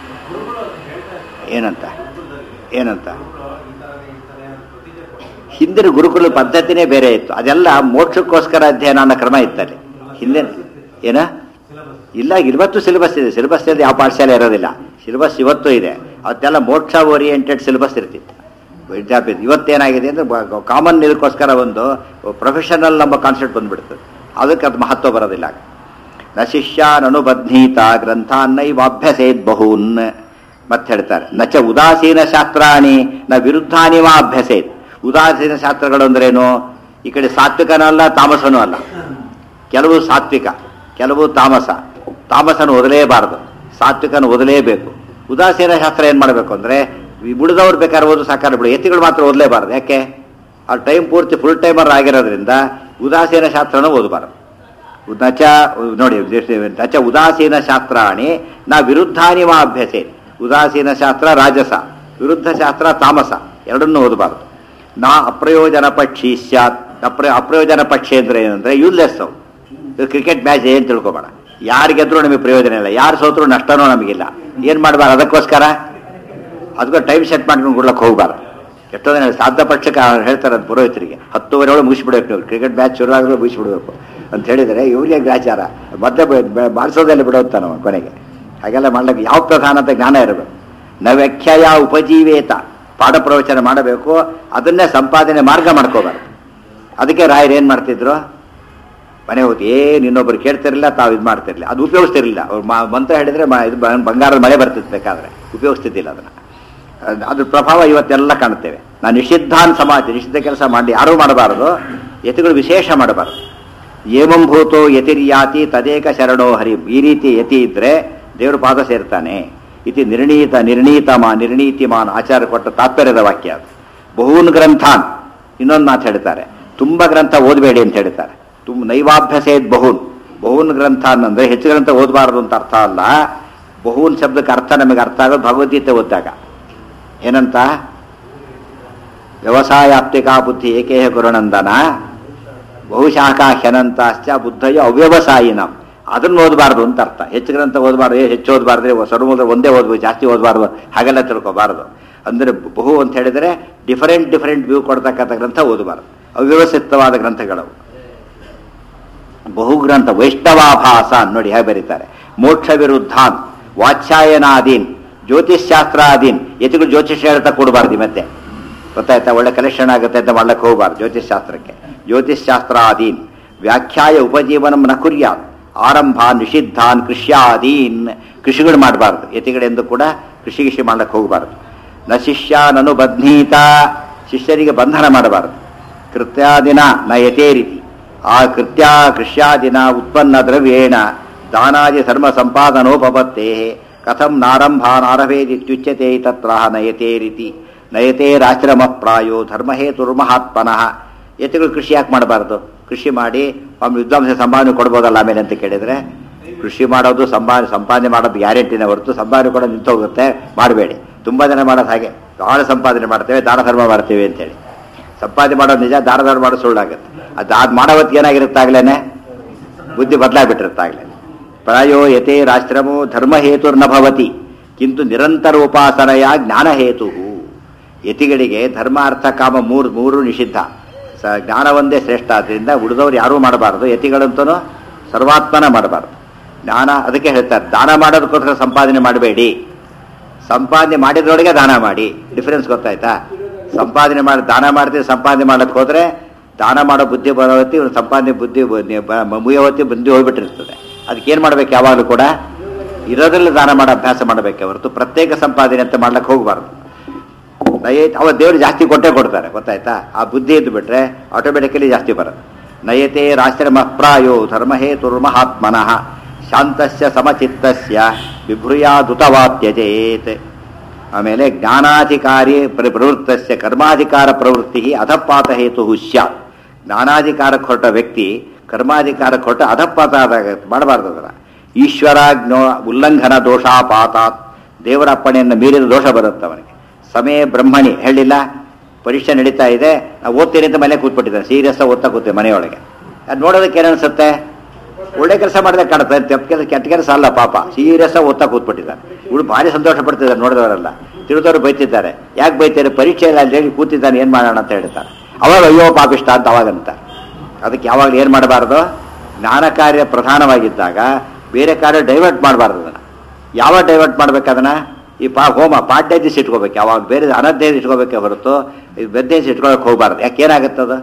A: ಏನಂತ ಏನಂತ ಹಿಂದಿನ ಗುರುಕುಲ ಪದ್ಧತಿನೇ ಬೇರೆ ಇತ್ತು ಅದೆಲ್ಲ ಮೋಕ್ಷಕ್ಕೋಸ್ಕರ ಅಧ್ಯಯನ ಅನ್ನೋ ಕ್ರಮ ಇತ್ತಲ್ಲಿ ಹಿಂದೆ ಏನ ಇಲ್ಲ ಇವತ್ತು ಸಿಲೆಬಸ್ ಇದೆ ಸಿಲೆಬಸ್ ಇದೆ ಯಾವ ಪಾಠಶಾಲೆ ಇರೋದಿಲ್ಲ ಸಿಲೆಬಸ್ ಇವತ್ತು ಇದೆ ಅವತ್ತೆಲ್ಲ ಮೋಕ್ಷ ಓರಿಯೆಂಟೆಡ್ ಸಿಲೆಬಸ್ ಇರ್ತಿತ್ತು ವಿದ್ಯಾಪೀಠ ಇವತ್ತೇನಾಗಿದೆ ಅಂದ್ರೆ ಕಾಮನ್ ಇದಕ್ಕೋಸ್ಕರ ಒಂದು ಪ್ರೊಫೆಷನಲ್ ನಮ್ಮ ಕಾನ್ಸೆಪ್ಟ್ ಬಂದ್ಬಿಡ್ತದೆ ಅದಕ್ಕೆ ಅದು ಮಹತ್ವ ಬರೋದಿಲ್ಲ ನ ಶಿಷ್ಯಾನನುಬಧ್ನೀತ ಗ್ರಂಥಾನ್ನೈವಾಭ್ಯಸೇದ್ ಬಹೂನ್ ಮತ್ತೆ ಹೇಳ್ತಾರೆ ನಚ ಉದಾಸೀನ ಶಾಸ್ತ್ರಾಣಿ ನ ವಿರುದ್ಧಾನಿ ವಾ ಅಭ್ಯಸೇತ್ ಉದಾಸೀನ ಶಾಸ್ತ್ರಗಳು ಅಂದ್ರೇನು ಈ ಕಡೆ ಸಾತ್ವಿಕನೂ ಅಲ್ಲ ತಾಮಸನೂ ಅಲ್ಲ ಕೆಲವು ಸಾತ್ವಿಕ ಕೆಲವು ತಾಮಸ ತಾಮಸನ ಓದಲೇಬಾರದು ಸಾತ್ವಿಕನ ಓದಲೇಬೇಕು ಉದಾಸೀನ ಶಾಸ್ತ್ರ ಏನು ಮಾಡಬೇಕು ಅಂದರೆ ಉಳಿದವ್ರು ಬೇಕಾದ್ರೆ ಓದು ಸಾಕಾರ ಬಿಡು ಎತ್ತಿಗಳು ಮಾತ್ರ ಓದಲೇಬಾರದು ಯಾಕೆ ಆ ಟೈಮ್ ಪೂರ್ತಿ ಫುಲ್ ಟೈಮರ್ ಆಗಿರೋದ್ರಿಂದ ಉದಾಸೀನ ಶಾಸ್ತ್ರನೂ ಓದಬಾರದು ನಚ ನೋಡಿ ನಚ ಉದಾಸೀನ ಶಾಸ್ತ್ರಾಣಿ ನಾ ವಿರುದ್ಧಾನಿ ಮಾ ಅಭ್ಯಸೆ ಉದಾಸೀನ ಶಾಸ್ತ್ರ ರಾಜಸ ವಿರುದ್ಧ ಶಾಸ್ತ್ರ ತಾಮಸ ಎರಡನ್ನೂ ಓದಬಾರದು ನಾ ಅಪ್ರಯೋಜನ ಪಕ್ಷಿ ಸ್ಯಾತ್ ಅಪ್ರ ಅಪ್ರಯೋಜನ ಪಕ್ಷಿ ಅಂದ್ರೆ ಏನಂದ್ರೆ ಯೂಸ್ಲೆಸ್ ಅವು ಕ್ರಿಕೆಟ್ ಮ್ಯಾಚ್ ಏನು ತಿಳ್ಕೊಬೇಡ ಯಾರು ಗೆದ್ರು ನಮಗೆ ಪ್ರಯೋಜನ ಇಲ್ಲ ಯಾರು ಸೋತ್ರು ನಷ್ಟನೂ ನಮಗಿಲ್ಲ ಏನು ಮಾಡಬಾರ್ದು ಅದಕ್ಕೋಸ್ಕರ ಅದಕ್ಕೆ ಟೈಮ್ ಸೆಟ್ ಮಾಡ್ಕೊಂಡು ಕೊಡ್ಲಕ್ಕೆ ಹೋಗ್ಬಾರ್ದು ಎಷ್ಟೋ ಜನ ಸಾಧ್ಯ ಪಕ್ಷಕ್ಕೆ ಹೇಳ್ತಾರೆ ಅದು ಪುರೋಹಿತರಿಗೆ ಹತ್ತುವರೆ ಒಳಗೆ ಮುಗಿಸ್ಬಿಡ್ಬೇಕು ನೀವು ಕ್ರಿಕೆಟ್ ಮ್ಯಾಚ್ ಶುರು ಆಗಲು ಮುಗಿಸ್ಬಿಡ್ಬೇಕು ಅಂತ ಹೇಳಿದರೆ ಇವ್ರಿಗೆ ಗ್ರಾಚಾರ ಮತ್ತೆ ಬಾರಿಸೋದಲ್ಲಿ ಬಿಡೋತ್ತ ನಾವು ಕೊನೆಗೆ ಹಾಗೆಲ್ಲ ಮಾಡ್ಲಿಕ್ಕೆ ಯಾವ ಪ್ರಧಾನತ ಜ್ಞಾನ ಇರಬೇಕು ನ ವ್ಯಾಖ್ಯಾಯ ಉಪಜೀವೇತ ಪಾಠ ಪ್ರವಚನ ಮಾಡಬೇಕು ಅದನ್ನೇ ಸಂಪಾದನೆ ಮಾರ್ಗ ಮಾಡ್ಕೋಬಾರ್ದು ಅದಕ್ಕೆ ರಾಯರು ಏನು ಮಾಡ್ತಿದ್ರು ಮನೆ ಹೋಗಿ ಏನು ಇನ್ನೊಬ್ರು ಕೇಳ್ತಿರಲಿಲ್ಲ ತಾವು ಇದು ಮಾಡ್ತಿರ್ಲಿಲ್ಲ ಅದು ಉಪಯೋಗಿಸ್ತಿರ್ಲಿಲ್ಲ ಅವ್ರು ಮಾ ಮಂತ್ರ ಹೇಳಿದ್ರೆ ಮ- ಇದು ಬ- ಬಂಗಾರದ ಮಳೆ ಬರ್ತಿತ್ತು ಬೇಕಾದ್ರೆ ಉಪಯೋಗಿಸ್ತಿದ್ದಿಲ್ಲ ಅದನ್ನು ಅದ್- ಅದ್ರ ಪ್ರಭಾವ ಇವತ್ತೆಲ್ಲ ಕಾಣುತ್ತೇವೆ ನಾನು ನಿಷಿದ್ಧಾನ್ ಸಮಾಜ ನಿಷಿದ್ಧ ಕೆಲಸ ಮಾಡಿ ಯಾರೂ ಮಾಡಬಾರದು ಯತಿಗಳು ವಿಶೇಷ ಮಾಡಬಾರದು ಏಮಂಭೂತೋ ಯತಿರ್ಯಾತಿ ತದೇಕ ಶರಣೋ ಹರಿ ಈ ರೀತಿ ಯತಿ ಇದ್ರೆ ದೇವರು ಪಾದ ಸೇರ್ತಾನೆ ಇತಿ ನಿರ್ಣೀತ ನಿರ್ಣೀತಮ ನಿರ್ಣೀತಿಮಾನ್ ಆಚಾರ ಕೊಟ್ಟ ತಾತ್ಪರ್ಯದ ವಾಕ್ಯ ಅದು ಬಹೂನ್ ಗ್ರಂಥಾನ್ ಇನ್ನೊಂದು ಮಾತು ಹೇಳ್ತಾರೆ ತುಂಬ ಗ್ರಂಥ ಓದಬೇಡಿ ಅಂತ ಹೇಳ್ತಾರೆ ತುಂಬ ನೈವಾಭ್ಯಾಸೇದ್ ಬಹುನ್ ಬಹುನ್ ಗ್ರಂಥ ಅಂದ್ರೆ ಹೆಚ್ಚು ಗ್ರಂಥ ಓದಬಾರದು ಅಂತ ಅರ್ಥ ಅಲ್ಲ ಬಹುನ್ ಶಬ್ದಕ್ಕೆ ಅರ್ಥ ನಮಗೆ ಅರ್ಥ ಆಗೋದು ಭಗವದ್ಗೀತೆ ಓದಿದಾಗ ಏನಂತ ವ್ಯವಸಾಯಾಪ್ತಿಕ ಬುದ್ಧಿ ಏಕೇಹ ಗುರುನಂದನ ಬಹುಶಾಖಾ ಹ್ಯನಂತಾಶ್ಚ ಬುದ್ಧಯ್ಯ ಅವ್ಯವಸಾಯಿನಂ ಅದನ್ನ ಓದಬಾರ್ದು ಅಂತ ಅರ್ಥ ಹೆಚ್ಚು ಗ್ರಂಥ ಓದಬಾರ್ದು ಏ ಹೆಚ್ಚು ಓದಬಾರ್ದು ಸರ್ವಮೂಲ ಒಂದೇ ಓದ್ಬೋದು ಜಾಸ್ತಿ ಓದಬಾರ್ದು ಹಾಗೆಲ್ಲ ತಿಳ್ಕೊಬಾರ್ದು ಅಂದರೆ ಬಹು ಅಂತ ಹೇಳಿದರೆ ಡಿಫರೆಂಟ್ ಡಿಫರೆಂಟ್ ವ್ಯೂ ಕೊಡ್ತಕ್ಕಂಥ ಗ್ರಂಥ ಓದಬಾರ್ದು ಅವ್ಯವಸ್ಥಿತವಾದ ಗ್ರಂಥಗಳವು ಬಹುಗ್ರಂಥ ವೈಷ್ಣವಾಭಾಸ ನೋಡಿ ಹೇಗೆ ಬರೀತಾರೆ ಮೋಕ್ಷ ವಿರುದ್ಧಾನ್ ವಾಚ್ಯಾಯನಾದೀನ್ ಜ್ಯೋತಿಷ್ಶಾಸ್ತ್ರಾದೀನ್ ಯತಿಗಳು ಜ್ಯೋತಿಷ್ಯ ಹೇಳ್ತಾ ಕೊಡಬಾರ್ದು ಈ ಮತ್ತೆ ಗೊತ್ತಾಯ್ತಾ ಒಳ್ಳೆ ಕಲೆಕ್ಷನ್ ಆಗುತ್ತೆ ಅಂತ ಮಾಡ್ಲಕ್ಕೆ ಹೋಗಬಾರ್ದು ಜ್ಯೋತಿಷ್ ಶಾಸ್ತ್ರಕ್ಕೆ ಜ್ಯೋತಿಷ್ ಶಾಸ್ತ್ರಾದೀನ್ ವ್ಯಾಖ್ಯಾಯ ಉಪಜೀವನಂ ನ ಕುರ್ಯಾತ್ ಆರಂಭ ನಿಷಿದ್ಧಾನ್ ಕೃಷ್ಯಾದೀನ್ ಕೃಷಿಗಳು ಮಾಡಬಾರ್ದು ಯತಿಗಳೆಂದು ಕೂಡ ಕೃಷಿ ಗಿಷಿ ಮಾಡ್ಲಕ್ಕೆ ಹೋಗಬಾರ್ದು ನ ಶಿಷ್ಯಾನನು ಬದ್ನೀತ ಶಿಷ್ಯರಿಗೆ ಬಂಧನ ಮಾಡಬಾರದು ಕೃತ್ಯಾದಿನ ನ ಯಥೇ ರೀತಿ ಆ ಕೃತ್ಯ ಕೃಷ್ಯಾದಿನ ಉತ್ಪನ್ನ ದ್ರವ್ಯೇಣ ದಾನಾದಿ ಧರ್ಮ ಸಂಪಾದನೋಪಪತ್ತೇ ಕಥಂ ನಾರಂಭಾನಾರಭೇದಿತ್ಯುಚ್ಯತೆ ತತ್ರ ನಯತೆ ರೀತಿ ನಯತೇರಾಶ್ರಮ ಪ್ರಾಯೋ ಧರ್ಮಹೇತುರ್ಮಹಾತ್ಮನಃ ಯತಿಗಳು ಕೃಷಿ ಯಾಕೆ ಮಾಡಬಾರ್ದು ಕೃಷಿ ಮಾಡಿ ಒಮ್ಮೆ ವಿದ್ವಾಂಸ ಸಂಭಾವನೆ ಕೊಡ್ಬೋದಲ್ಲ ಆಮೇಲೆ ಅಂತ ಕೇಳಿದ್ರೆ ಕೃಷಿ ಮಾಡೋದು ಸಂಭಾವನೆ ಸಂಪಾದನೆ ಮಾಡೋದು ಗ್ಯಾರಂಟಿನೇ ಹೊರತು ಸಂಪಾದನೆ ಕೂಡ ನಿಂತು ಹೋಗುತ್ತೆ ಮಾಡಬೇಡಿ ತುಂಬ ಜನ ಮಾಡೋದು ಹಾಗೆ ಬಹಳ ಸಂಪಾದನೆ ಮಾಡ್ತೇವೆ ದಾನ ಧರ್ಮ ಮಾಡ್ತೇವೆ ಅಂತೇಳಿ ಸಂಪಾದನೆ ಮಾಡೋದು ನಿಜ ದಾನ ಧರ್ಮ ಮಾಡೋದು ಸುಳ್ಳಾಗುತ್ತೆ ಅದು ಅದು ಮಾಡೋ ಹೊತ್ತಿಗೆ ಏನಾಗಿರುತ್ತಾಗ್ಲೇನೆ ಬುದ್ಧಿ ಬದಲಾಗ್ಬಿಟ್ಟಿರುತ್ತಾಗ್ಲೇ ಪ್ರಾಯೋ ಯತೇರಾಶ್ರಮೋ ಧರ್ಮಹೇತುರ್ನ ಭವತಿ ಕಿಂತು ನಿರಂತರ ಉಪಾಸನೆಯ ಜ್ಞಾನಹೇತು ಯತಿಗಳಿಗೆ ಧರ್ಮ ಅರ್ಥ ಕಾಮ ಮೂರು ಮೂರು ನಿಷಿದ್ಧ ಸ ಜ್ಞಾನ ಒಂದೇ ಶ್ರೇಷ್ಠ ಆದ್ದರಿಂದ ಉಳಿದವ್ರು ಯಾರೂ ಮಾಡಬಾರ್ದು ಯತಿಗಳಂತೂ ಸರ್ವಾತ್ಮನ ಮಾಡಬಾರ್ದು ಜ್ಞಾನ ಅದಕ್ಕೆ ಹೇಳ್ತಾರೆ ದಾನ ಮಾಡೋದಕ್ಕೋಸ್ಕರ ಸಂಪಾದನೆ ಮಾಡಬೇಡಿ ಸಂಪಾದನೆ ಮಾಡಿದ್ರೊಳಗೆ ದಾನ ಮಾಡಿ ಡಿಫರೆನ್ಸ್ ಗೊತ್ತಾಯ್ತಾ ಸಂಪಾದನೆ ಮಾಡಿ ದಾನ ಮಾಡ್ತೀವಿ ಸಂಪಾದನೆ ಮಾಡಕ್ಕೆ ಹೋದ್ರೆ ದಾನ ಮಾಡೋ ಬುದ್ಧಿ ಬರೋವತ್ತಿ ಇವ್ನು ಸಂಪಾದನೆ ಬುದ್ಧಿ ಮುಗಿಯವತ್ತಿ ಬುದ್ಧಿ ಹೋಗ್ಬಿಟ್ಟಿರ್ತದೆ ಅದಕ್ಕೆ ಏನು ಮಾಡ್ಬೇಕು ಯಾವಾಗಲೂ ಕೂಡ ಇರೋದ್ರಲ್ಲಿ ದಾನ ಮಾಡೋ ಅಭ್ಯಾಸ ಮಾಡಬೇಕೆ ಹೊರತು ಪ್ರತ್ಯೇಕ ಸಂಪಾದನೆ ಅಂತ ಮಾಡ್ಲಿಕ್ಕೆ ಹೋಗಬಾರ್ದು ನಯೇತ್ ಅವ ದೇವರು ಜಾಸ್ತಿ ಕೊಟ್ಟೇ ಕೊಡ್ತಾರೆ ಗೊತ್ತಾಯ್ತಾ ಆ ಬುದ್ಧಿ ಇದ್ದು ಬಿಟ್ರೆ ಆಟೋಮೆಟಿಕಲಿ ಜಾಸ್ತಿ ಬರುತ್ತೆ ನಯತೆ ರಾಶ್ರಮ ಪ್ರಾಯೋ ಧರ್ಮಹೇತುರ್ಮಹಾತ್ಮನಃ ಶಾಂತಸ್ಯ ಸಮಚಿತ್ತಸ್ಯ ವಿಭ್ರುಯಾದುತವಾ ತ್ಯಜೇತ್ ಆಮೇಲೆ ಜ್ಞಾನಾಧಿಕಾರಿ ಪ್ರ ಪ್ರವೃತ್ತಸ್ಯ ಕರ್ಮಾಧಿಕಾರ ಪ್ರವೃತ್ತಿ ಅಧಪಾತ ಹೇತು ಸ್ಯಾತ್ ಜ್ಞಾನಾಧಿಕಾರಕ್ಕೆ ಹೊರಟ ವ್ಯಕ್ತಿ ಕರ್ಮಾಧಿಕಾರಕ್ಕೆ ಹೊರಟ ಅಧಪಾತ ಆದಾಗ ಮಾಡಬಾರ್ದು ಅದರ ಈಶ್ವರಾಜ್ಞೋ ಉಲ್ಲಂಘನ ದೋಷಾಪಾತಾತ್ ದೇವರ ಅಪ್ಪಣೆಯನ್ನು ಮೀರಿದ ದೋಷ ಬರುತ್ತೆ ಅವನಿಗೆ ಸಮಯ ಬ್ರಹ್ಮಣಿ ಹೇಳಿಲ್ಲ ಪರೀಕ್ಷೆ ನಡೀತಾ ಇದೆ ನಾವು ಓದ್ತೀನಿ ಅಂತ ಮನೆ ಕೂತ್ಬಿಟ್ಟಿದ್ದಾನೆ ಸೀರಿಯಸ್ ಓದ್ತಾ ಕೂತೀವಿ ಮನೆಯೊಳಗೆ ಅದು ನೋಡೋದಕ್ಕೆ ಏನನ್ಸುತ್ತೆ ಒಳ್ಳೆ ಕೆಲಸ ಮಾಡಿದ್ರೆ ಕಾಣುತ್ತೆ ತಪ್ಪು ಕೆಲಸ ಕೆಟ್ಟ ಕೆಲಸ ಅಲ್ಲ ಪಾಪ ಸೀರಿಯಸ್ ಓದ್ತಾ ಕೂತ್ಬಿಟ್ಟಿದ್ದಾನೆ ಇವಳು ಭಾರಿ ಸಂತೋಷ ಪಡ್ತಿದ್ದಾರೆ ನೋಡಿದವರೆಲ್ಲ ತಿಳಿದವರು ಬೈತಿದ್ದಾರೆ ಯಾಕೆ ಬೈತಾರೆ ಪರೀಕ್ಷೆ ಇಲ್ಲ ಅಂತ ಹೇಳಿ ಕೂತಿದ್ದಾನೆ ಏನು ಮಾಡೋಣ ಅಂತ ಹೇಳ್ತಾರೆ ಅವಾಗ ಅಯ್ಯೋ ಪಾಪಿಷ್ಟ ಅಂತ ಅವಾಗಂತ ಅದಕ್ಕೆ ಯಾವಾಗಲೂ ಏನು ಮಾಡಬಾರ್ದು ಜ್ಞಾನ ಕಾರ್ಯ ಪ್ರಧಾನವಾಗಿದ್ದಾಗ ಬೇರೆ ಕಾರ್ಯ ಡೈವರ್ಟ್ ಮಾಡಬಾರ್ದು ಅದನ್ನು ಯಾವಾಗ ಡೈವರ್ಟ್ ಮಾಡ್ಬೇಕು ಅದನ್ನ ಈ ಪಾ ಹೋಮ ಪಾಡ್ಯದಿಸ್ ಇಟ್ಕೋಬೇಕು ಯಾವಾಗ ಬೇರೆ ಅನಧ್ಯಯನ ಇಟ್ಕೋಬೇಕೆ ಹೊರತು ಈ ಬೆದ್ದೇಸಿ ಇಟ್ಕೊಳಕ್ಕೆ ಹೋಗಬಾರ್ದು ಯಾಕೆ ಏನಾಗುತ್ತದ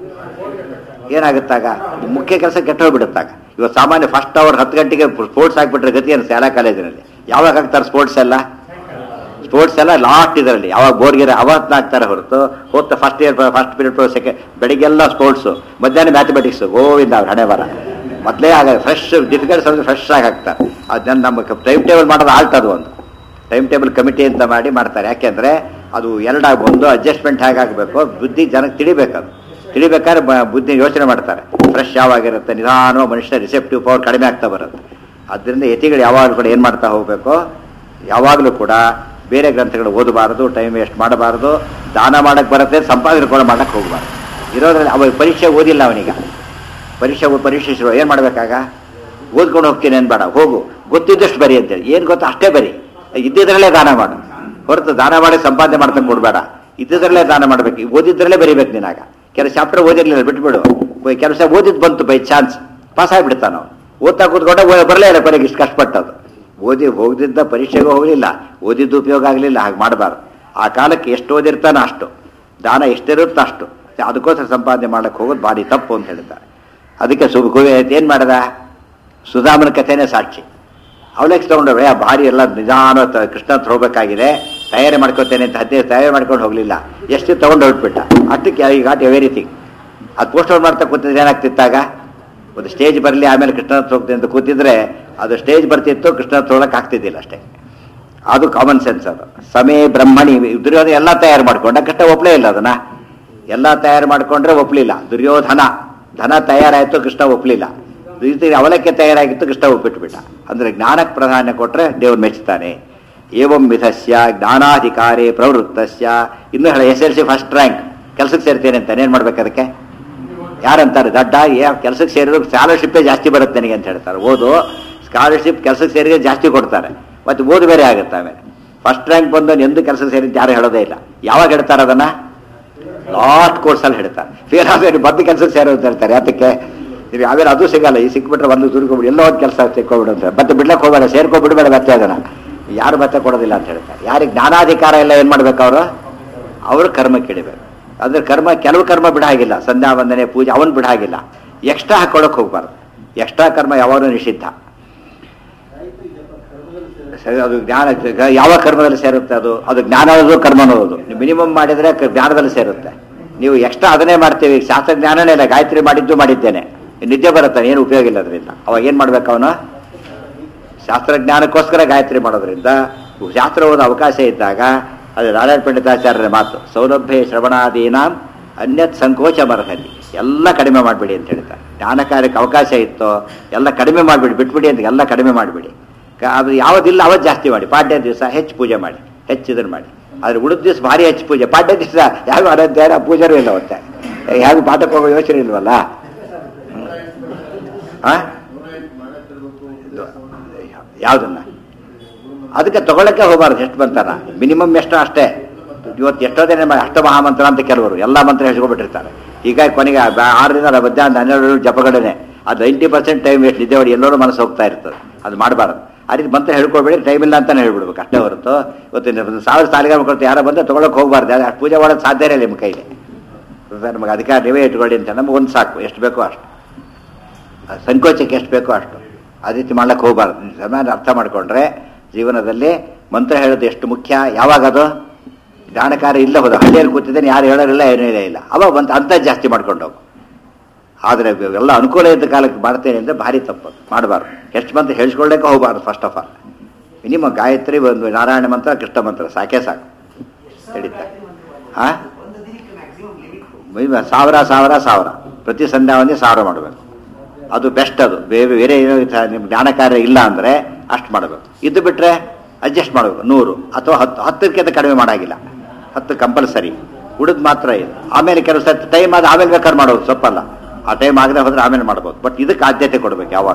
A: ಏನಾಗುತ್ತಾಗ ಮುಖ್ಯ ಕೆಲಸ ಕೆಟ್ಟ ಹೋಗ್ಬಿಡುತ್ತಾಗ ಇವತ್ತು ಸಾಮಾನ್ಯ ಫಸ್ಟ್ ಅವರ್ ಹತ್ತು ಗಂಟೆಗೆ ಸ್ಪೋರ್ಟ್ಸ್ ಹಾಕ್ಬಿಟ್ರೆ ಗತಿ ಏನು ಶಾಲಾ ಕಾಲೇಜಿನಲ್ಲಿ ಯಾವಾಗ ಹಾಕ್ತಾರೆ ಸ್ಪೋರ್ಟ್ಸ್ ಎಲ್ಲ ಸ್ಪೋರ್ಟ್ಸ್ ಎಲ್ಲ ಲಾಸ್ಟ್ ಇದರಲ್ಲಿ ಯಾವಾಗ ಬೋರ್ಗಿರ ಅವತ್ತು ಹಾಕ್ತಾರೆ ಹೊರತು ಹೋಗ್ತಾ first year first period second ಬೆಳಿಗ್ಗೆಲ್ಲ ಸ್ಪೋರ್ಟ್ಸು ಮಧ್ಯಾಹ್ನ ಮ್ಯಾಥಮೆಟಿಕ್ಸ್ ಗೋವಿಂದ ಅವ್ರ ಹಣೆ ಬರ ಮೊದಲೇ ಆಗ ಫ್ರೆಶ್ ಡಿಫಿಕಲ್ಟ್ ಸಬ್ಜೆಕ್ಟ್ ಫ್ರೆಶ್ ಆಗಿ ಹಾಕ್ತಾರೆ ಅದನ್ನ ನಮ್ಮ ಟೈಮ್ ಟೇಬಲ್ ಮಾಡೋದು ಆಲ್ಟ್ ಅದು ಒಂದು ಟೈಮ್ ಟೇಬಲ್ ಕಮಿಟಿ ಅಂತ ಮಾಡಿ ಮಾಡ್ತಾರೆ ಯಾಕೆಂದ್ರೆ ಅದು ಎರಡಾಗಿ ಒಂದು ಅಡ್ಜಸ್ಟ್ಮೆಂಟ್ ಹೇಗಾಗಬೇಕು ಬುದ್ಧಿ ಜನಕ್ಕೆ ತಿಳಿಬೇಕು ಅದು ತಿಳಿಬೇಕಾದ್ರೆ ಬ- ಬುದ್ಧಿ ಯೋಚನೆ ಮಾಡ್ತಾರೆ ಫ್ರೆಶ್ ಯಾವಾಗಿರುತ್ತೆ ನಿಧಾನ ಮನುಷ್ಯ ರಿಸೆಪ್ಟಿವ್ ಪವರ್ ಕಡಿಮೆ ಆಗ್ತಾ ಬರುತ್ತೆ ಅದರಿಂದ ಯತಿಗಳು ಯಾವಾಗಲೂ ಕೂಡ ಏನು ಮಾಡ್ತಾ ಹೋಗಬೇಕು ಯಾವಾಗಲೂ ಕೂಡ ಬೇರೆ ಗ್ರಂಥಗಳು ಓದಬಾರದು ಟೈಮ್ ವೇಸ್ಟ್ ಮಾಡಬಾರದು ದಾನ ಮಾಡಕ್ಕೆ ಬರುತ್ತೆ ಸಂಪಾದನೆ ಕೂಡ ಮಾಡಕ್ಕೆ ಹೋಗಬಾರ್ದು ಇರೋದ್ರಲ್ಲಿ ಅವಾಗ ಪರೀಕ್ಷೆ ಓದಿಲ್ಲ ಅವನೀಗ ಪರೀಕ್ಷೆ ಪರೀಕ್ಷೆ ಶುರು ಏನು ಮಾಡಬೇಕಾಗ ಓದ್ಕೊಂಡು ಹೋಗ್ತೀನಿ ಅನ್ಬೇಡ ಹೋಗು ಗೊತ್ತಿದ್ದಷ್ಟು ಬರಿ ಅಂತೇಳಿ ಏನು ಗೊತ್ತು ಅಷ್ಟೇ ಬರಿ ಇದ್ದಿದ್ರಲ್ಲೇ ದಾನ ಮಾಡು ಹೊರತು ದಾನ ಮಾಡಿ ಸಂಪಾದನೆ ಮಾಡ್ತಾ ಕೊಡಬೇಡ ಇದ್ದಿದ್ರಲ್ಲೇ ದಾನ ಮಾಡ್ಬೇಕು ಈಗ ಓದಿದ್ರಲ್ಲೇ ಬರಿಬೇಕು ನೀನಾಗ ಕೆಲವು ಚಾಪ್ಟರ್ ಓದಿರ್ಲಿಲ್ಲ ಬಿಟ್ಬಿಡು ಕೆಲಸ ಓದಿದ್ ಬಂತು ಬೈ ಚಾನ್ಸ್ ಪಾಸ್ ಆಗಿಬಿಡ್ತಾನ ನಾವು ಓದ್ತಾ ಕೂತ್ಕೊಂಡೆ ಬರಲೇ ಇಲ್ಲ ಪರೀಕ್ಷೆ ಇಷ್ಟು ಕಷ್ಟಪಟ್ಟದು ಓದಿ ಹೋಗದಿದ್ದ ಪರೀಕ್ಷೆಗೂ ಹೋಗಲಿಲ್ಲ ಓದಿದ್ದು ಉಪಯೋಗ ಆಗಲಿಲ್ಲ ಹಾಗೆ ಮಾಡಬಾರ್ದು ಆ ಕಾಲಕ್ಕೆ ಎಷ್ಟು ಓದಿರ್ತಾನೋ ಅಷ್ಟು ದಾನ ಎಷ್ಟಿರುತ್ತೋ ಅಷ್ಟು ಅದಕ್ಕೋಸ್ಕರ ಸಂಪಾದನೆ ಮಾಡಕ್ಕೆ ಹೋಗೋದು ಭಾರಿ ತಪ್ಪು ಅಂತ ಹೇಳ್ತಾರೆ ಅದಕ್ಕೆ ಸು ಏನು ಮಾಡದ ಸುಧಾಮನ ಕಥೆನೇ ಸಾಕ್ಷಿ ಅವಲಕ್ಕಿ ತಗೊಂಡವ್ರೆ ಆ ಭಾರಿ ಎಲ್ಲ ನಿಧಾನ ತ- ಕೃಷ್ಣ ಹತ್ರ ಹೋಗ್ಬೇಕಾಗಿದೆ ತಯಾರಿ ಮಾಡ್ಕೊತೇನೆ ಅಂತ ಹದಿನೈದು ತಯಾರಿ ಮಾಡ್ಕೊಂಡು ಹೋಗಲಿಲ್ಲ ಎಷ್ಟು ತಗೊಂಡು ಹೊರಟ್ಬಿಟ್ಟ ಅಷ್ಟಕ್ಕೆ ಈ ಗಾಟ್ ಎವ್ರಿಥಿಂಗ್ ಅದು ಪೋಸ್ಟ್ ಮಾಡ್ತಾ ಕೂತಿದ್ರೆ ಏನಾಗ್ತಿತ್ತಾಗ ಒಂದು ಸ್ಟೇಜ್ ಬರಲಿ ಆಮೇಲೆ ಕೃಷ್ಣ ಹತ್ರ ಹೋಗ್ತೀನಿ ಅಂತ ಕೂತಿದ್ರೆ ಅದು ಸ್ಟೇಜ್ ಬರ್ತಿತ್ತು ಕೃಷ್ಣ ಹತ್ರ ಹೋಗಕ್ಕೆ ಆಗ್ತಿದ್ದಿಲ್ಲ ಅಷ್ಟೇ ಅದು ಕಾಮನ್ ಸೆನ್ಸ್ ಅದು ಸಮೇ ಬ್ರಹ್ಮಣಿ ದುರ್ಯೋಧನ ಎಲ್ಲ ತಯಾರು ಮಾಡ್ಕೊಂಡ ಕೃಷ್ಣ ಒಪ್ಲೇ ಇಲ್ಲ ಅದನ್ನ ಎಲ್ಲ ತಯಾರು ಮಾಡ್ಕೊಂಡ್ರೆ ಒಪ್ಲಿಲ್ಲ ದುರ್ಯೋಧನ ಧನ ತಯಾರಾಯ್ತು ಕೃಷ್ಣ ಒಪ್ಲಿಲ್ಲ ರೀತಿ ಅವಲಕ್ಕೆ ತಯಾರಾಗಿತ್ತು ಕೃಷ್ಣ ಒಪ್ಪಿಟ್ಬಿಟ್ಟ ಅಂದ್ರೆ ಜ್ಞಾನಕ್ಕೆ ಪ್ರಾಧಾನ್ಯ ಕೊಟ್ರೆ ದೇವ್ರು ಮೆಚ್ಚುತ್ತಾನೆ ಏವಂ ವಿಧಸ್ಯ ಜ್ಞಾನಾಧಿಕಾರಿ ಪ್ರವೃತ್ತಸ್ಯ ಇನ್ನು ಹೇಳ S L C first rank ಕೆಲಸಕ್ಕೆ ಸೇರ್ತೇನೆ ಅಂತ ಏನ್ ಮಾಡ್ಬೇಕು ಅದಕ್ಕೆ ಯಾರಂತಾರೆ ದಡ್ಡ ಏ ಕೆಲಸಕ್ಕೆ ಸೇರಿದ್ರು ಸ್ಕಾಲರ್ಶಿಪ್ಪೇ ಜಾಸ್ತಿ ಬರುತ್ತೆ ನನಗೆ ಅಂತ ಹೇಳ್ತಾರೆ ಓದು ಸ್ಕಾಲರ್ಶಿಪ್ ಕೆಲಸಕ್ಕೆ ಸೇರಿಗೆ ಜಾಸ್ತಿ ಕೊಡ್ತಾರೆ ಮತ್ತೆ ಓದು ಬೇರೆ ಆಗುತ್ತೆ ಆಮೇಲೆ ಫಸ್ಟ್ ರ್ಯಾಂಕ್ ಬಂದು ಎಂದು ಕೆಲಸಕ್ಕೆ ಸೇರಿದ್ದು ಯಾರು ಹೇಳೋದೇ ಇಲ್ಲ ಯಾವಾಗ ಹೇಳ್ತಾರೆ ಅದನ್ನ ಲಾಸ್ಟ್ ಕೋರ್ಸಲ್ಲಿ ಹೇಳ್ತಾರೆ ಫೇಲ್ ಆದ್ರೆ ಬಂದು ಕೆಲಸಕ್ಕೆ ಸೇರೋ ಅಂತ ಹೇಳ್ತಾರೆ ಯಾತಕ್ಕೆ ನೀವು ಯಾವ್ಯಾರು ಅದು ಸಿಗಲ್ಲ ಈ ಸಿಕ್ಬಿಟ್ರೆ ಬಂದು ದುರ್ಕೊಬಿಡಿ ಎಲ್ಲೋ ಒಂದು ಕೆಲಸ ಸಿಕ್ಕೋಬಿಡು ಅಂತ ಮತ್ತೆ ಬಿಡ್ಲಕ್ಕೆ ಹೋಗಬೇಡ ಸೇರ್ಕೊಬಿಡ್ಬೇಡ ಮತ್ತೆ ಅದನ್ನ ಯಾರು ಮತ್ತೆ ಕೊಡೋದಿಲ್ಲ ಅಂತ ಹೇಳ್ತಾರೆ ಯಾರಿಗೆ ಜ್ಞಾನಾಧಿಕಾರ ಎಲ್ಲ ಏನು ಮಾಡ್ಬೇಕು ಅವರು ಅವರು ಕರ್ಮ ಕೇಳಿಬೇಕು ಅದ್ರ ಕರ್ಮ ಕೆಲವು ಕರ್ಮ ಬಿಡಾಗಿಲ್ಲ ಸಂಧ್ಯಾ ವಂದನೆ ಪೂಜೆ ಅವನ್ ಬಿಡಾಗಿಲ್ಲ ಎಕ್ಸ್ಟ್ರಾ ಹಾಕೊಳಕ್ ಹೋಗ್ಬಾರ್ದು ಎಕ್ಸ್ಟ್ರಾ ಕರ್ಮ ಯಾವಾಗಲೂ ನಿಷಿದ್ಧ ಸರಿ, ಅದು ಜ್ಞಾನ ಯಾವ ಕರ್ಮದಲ್ಲಿ ಸೇರುತ್ತೆ ಅದು ಅದು ಜ್ಞಾನ ಅನ್ನೋದು ಕರ್ಮ ಅನ್ನೋದು ನೀವು ಮಿನಿಮಮ್ ಮಾಡಿದ್ರೆ ಕ- ಜ್ಞಾನದಲ್ಲಿ ಸೇರುತ್ತೆ ನೀವು ಎಕ್ಸ್ಟ್ರಾ ಅದನ್ನೇ ಮಾಡ್ತೀವಿ ಶಾಸ್ತ್ರ ಜ್ಞಾನನೇ ಇಲ್ಲ ಗಾಯತ್ರಿ ಮಾಡಿದ್ದು ಮಾಡಿದ್ದೇನೆ ನಿದ್ದೆ ಬರುತ್ತೆ ಏನು ಉಪಯೋಗ ಇಲ್ಲ ಅದರಿಂದ ಅವಾಗ ಏನು ಮಾಡ್ಬೇಕು ಅವನು ಶಾಸ್ತ್ರಜ್ಞಾನಕ್ಕೋಸ್ಕರ ಗಾಯತ್ರಿ ಮಾಡೋದ್ರಿಂದ ಶಾಸ್ತ್ರ ಓದೋ ಅವಕಾಶ ಇದ್ದಾಗ ಅದು ನಾರಾಯಣ ಪಂಡಿತಾಚಾರ್ಯರ ಮಾತು ಸೌಲಭ್ಯ ಶ್ರವಣಾದೀನಾಂ ಅನ್ಯತ್ ಸಂಕೋಚ ಮರಹಲ್ಲಿ ಎಲ್ಲ ಕಡಿಮೆ ಮಾಡಿಬಿಡಿ ಅಂತ ಹೇಳ್ತಾರೆ ಜ್ಞಾನ ಕಾರ್ಯಕ್ಕೆ ಅವಕಾಶ ಇತ್ತು ಎಲ್ಲ ಕಡಿಮೆ ಮಾಡಿಬಿಡಿ ಬಿಟ್ಬಿಡಿ ಅಂತ ಎಲ್ಲ ಕಡಿಮೆ ಮಾಡಿಬಿಡಿ ಅದು ಯಾವುದಿಲ್ಲ ಅವತ್ತು ಜಾಸ್ತಿ ಮಾಡಿ ಪಾಡ್ಯ ದಿವಸ ಹೆಚ್ಚು ಪೂಜೆ ಮಾಡಿ ಹೆಚ್ಚು ಇದನ್ನು ಮಾಡಿ ಆದ್ರೆ ಉಳಿದ ದಿವಸ ಭಾರಿ ಹೆಚ್ಚು ಪೂಜೆ ಪಾಡ್ಯ ದಿವಸ ಯಾವ ಅನಂತ ಪೂಜಾರೂ ಇಲ್ಲ ಅವತ್ತೆ ಹೇಗೆ ಪಾಠಕ್ಕೆ ಹೋಗೋ ಯೋಚನೆ ಇಲ್ವಲ್ಲ ಆ ಯಾವುದನ್ನ ಅದಕ್ಕೆ ತಗೊಳಕ್ಕೆ ಹೋಗಬಾರ್ದು ಎಷ್ಟು ಬಂತಾರ ಮಿನಿಮಮ್ ಎಷ್ಟು ಅಷ್ಟೇ ಇವತ್ತು ಎಷ್ಟೋ ದಿನ ಮಾಡಿ ಅಷ್ಟ ಮಹಾಮಂತ್ರ ಅಂತ ಕೆಲವರು ಎಲ್ಲ ಮಂತ್ರ ಹೇಳ್ಕೊಬಿಟ್ಟಿರ್ತಾರೆ ಹೀಗಾಗಿ ಕೊನೆಗೆ ಆ ಬ- ಆರರಿಂದ ಮಧ್ಯಾಹ್ನ ಹನ್ನೆರಡು ಜಪಗಡನೆ ಅದು ನೈಂಟಿ ಪರ್ಸೆಂಟ್ ಟೈಮ್ ವೇಸ್ಟ್ ನಿದ್ದೆ ಹೊಡಿ ಎಲ್ಲರೂ ಮನಸ್ಸು ಹೋಗ್ತಾ ಇರ್ತದೆ ಅದು ಮಾಡಬಾರ್ದು ಆ ರೀತಿ ಮಂತ್ರ ಹೇಳ್ಕೊಬೇಡಿ ಟೈಮ್ ಇಲ್ಲ ಅಂತಾನೆ ಹೇಳ್ಬಿಡ್ಬೇಕು ಅಷ್ಟೇ ಹೊರತು ಇವತ್ತಿನ ಒಂದು ಸಾವಿರ ಸಾಲಿಗೆ ಕೊಡ್ತಾರೆ ಯಾರೋ ಬಂದ್ರೆ ತಗೊಳಕ್ ಹೋಗಬಾರ್ದು ಅಷ್ಟು ಪೂಜೆ ಮಾಡೋದು ಸಾಧ್ಯನೇ ಇಲ್ಲ ನಿಮ್ಮ ಕೈಲಿ ನಮಗೆ ಅಧಿಕಾರ ನೀವೇ ಇಟ್ಕೊಳ್ಳಿ ಅಂತ ನಮ್ಗೆ ಒಂದು ಸಾಕು ಎಷ್ಟು ಬೇಕೋ ಅಷ್ಟು ಆ ಸಂಕೋಚಕ್ಕೆ ಎಷ್ಟು ಬೇಕೋ ಅಷ್ಟು ಆ ರೀತಿ ಮಾಡ್ಲಿಕ್ಕೆ ಹೋಗಬಾರ್ದು ಸಮಾನ ಅರ್ಥ ಮಾಡ್ಕೊಂಡ್ರೆ ಜೀವನದಲ್ಲಿ ಮಂತ್ರ ಹೇಳೋದು ಎಷ್ಟು ಮುಖ್ಯ ಯಾವಾಗ ಅದು ಜ್ಞಾನಕಾರ ಇಲ್ಲ ಹೋದ ಹಳ್ಳಿಯಲ್ಲಿ ಕೂತಿದ್ದೇನೆ ಯಾರು ಹೇಳೋರಿಲ್ಲ ಏನೂ ಇಲ್ಲ ಇಲ್ಲ ಅವಾಗ ಬಂತು ಅಂತ ಜಾಸ್ತಿ ಮಾಡ್ಕೊಂಡು ಹೋಗು ಆದರೆ ಎಲ್ಲ ಅನುಕೂಲ ಇದ್ದ ಕಾಲಕ್ಕೆ ಮಾಡ್ತೇನೆ ಅಂದರೆ ಭಾರಿ ತಪ್ಪು ಮಾಡಬಾರ್ದು ಎಷ್ಟು ಮಂತ್ರ ಹೇಳಿಸ್ಕೊಳ್ಳಕ್ಕೆ ಹೋಗಬಾರ್ದು first of all minimum Gayatri ಒಂದು ನಾರಾಯಣ ಮಂತ್ರ ಕೃಷ್ಣ ಮಂತ್ರ ಸಾಕೇ ಸಾಕು ನಡೀತಾ ಹಾಂ ಮಿನಿಮಮ್ ಸಾವಿರ ಸಾವಿರ ಸಾವಿರ ಪ್ರತಿ ಸಂಧ್ಯಾವನ್ನೇ ಸಾವಿರ ಮಾಡಬೇಕು ಅದು ಬೆಸ್ಟ್ ಅದು ಬೇರೆ ಬೇರೆ ಏನೋ ಇಥ- ನಿಮ್ ಜ್ಞಾನ ಕಾರ್ಯ ಇಲ್ಲ ಅಂದರೆ ಅಷ್ಟು ಮಾಡಬೇಕು ಇದು ಬಿಟ್ಟರೆ ಅಡ್ಜಸ್ಟ್ ಮಾಡಬೇಕು ನೂರು ಅಥವಾ ಹತ್ತು ಹತ್ತಕ್ಕಿಂತ ಕಡಿಮೆ ಮಾಡಾಗಿಲ್ಲ ಹತ್ತು ಕಂಪಲ್ಸರಿ ಉಳಿದು ಮಾತ್ರ ಇದು ಆಮೇಲೆ ಕೆಲವು ಸರ್ತಿ ಟೈಮ್ ಆದ ಆಮೇಲೆ ಬೇಕಾದ್ರೆ ಮಾಡೋದು ಸೊಪ್ಪಲ್ಲ ಆ ಟೈಮ್ ಆಗದೆ ಹೋದ್ರೆ ಆಮೇಲೆ ಮಾಡ್ಬೋದು ಬಟ್ ಇದಕ್ಕೆ ಆದ್ಯತೆ ಕೊಡ್ಬೇಕು ಯಾವಾಗ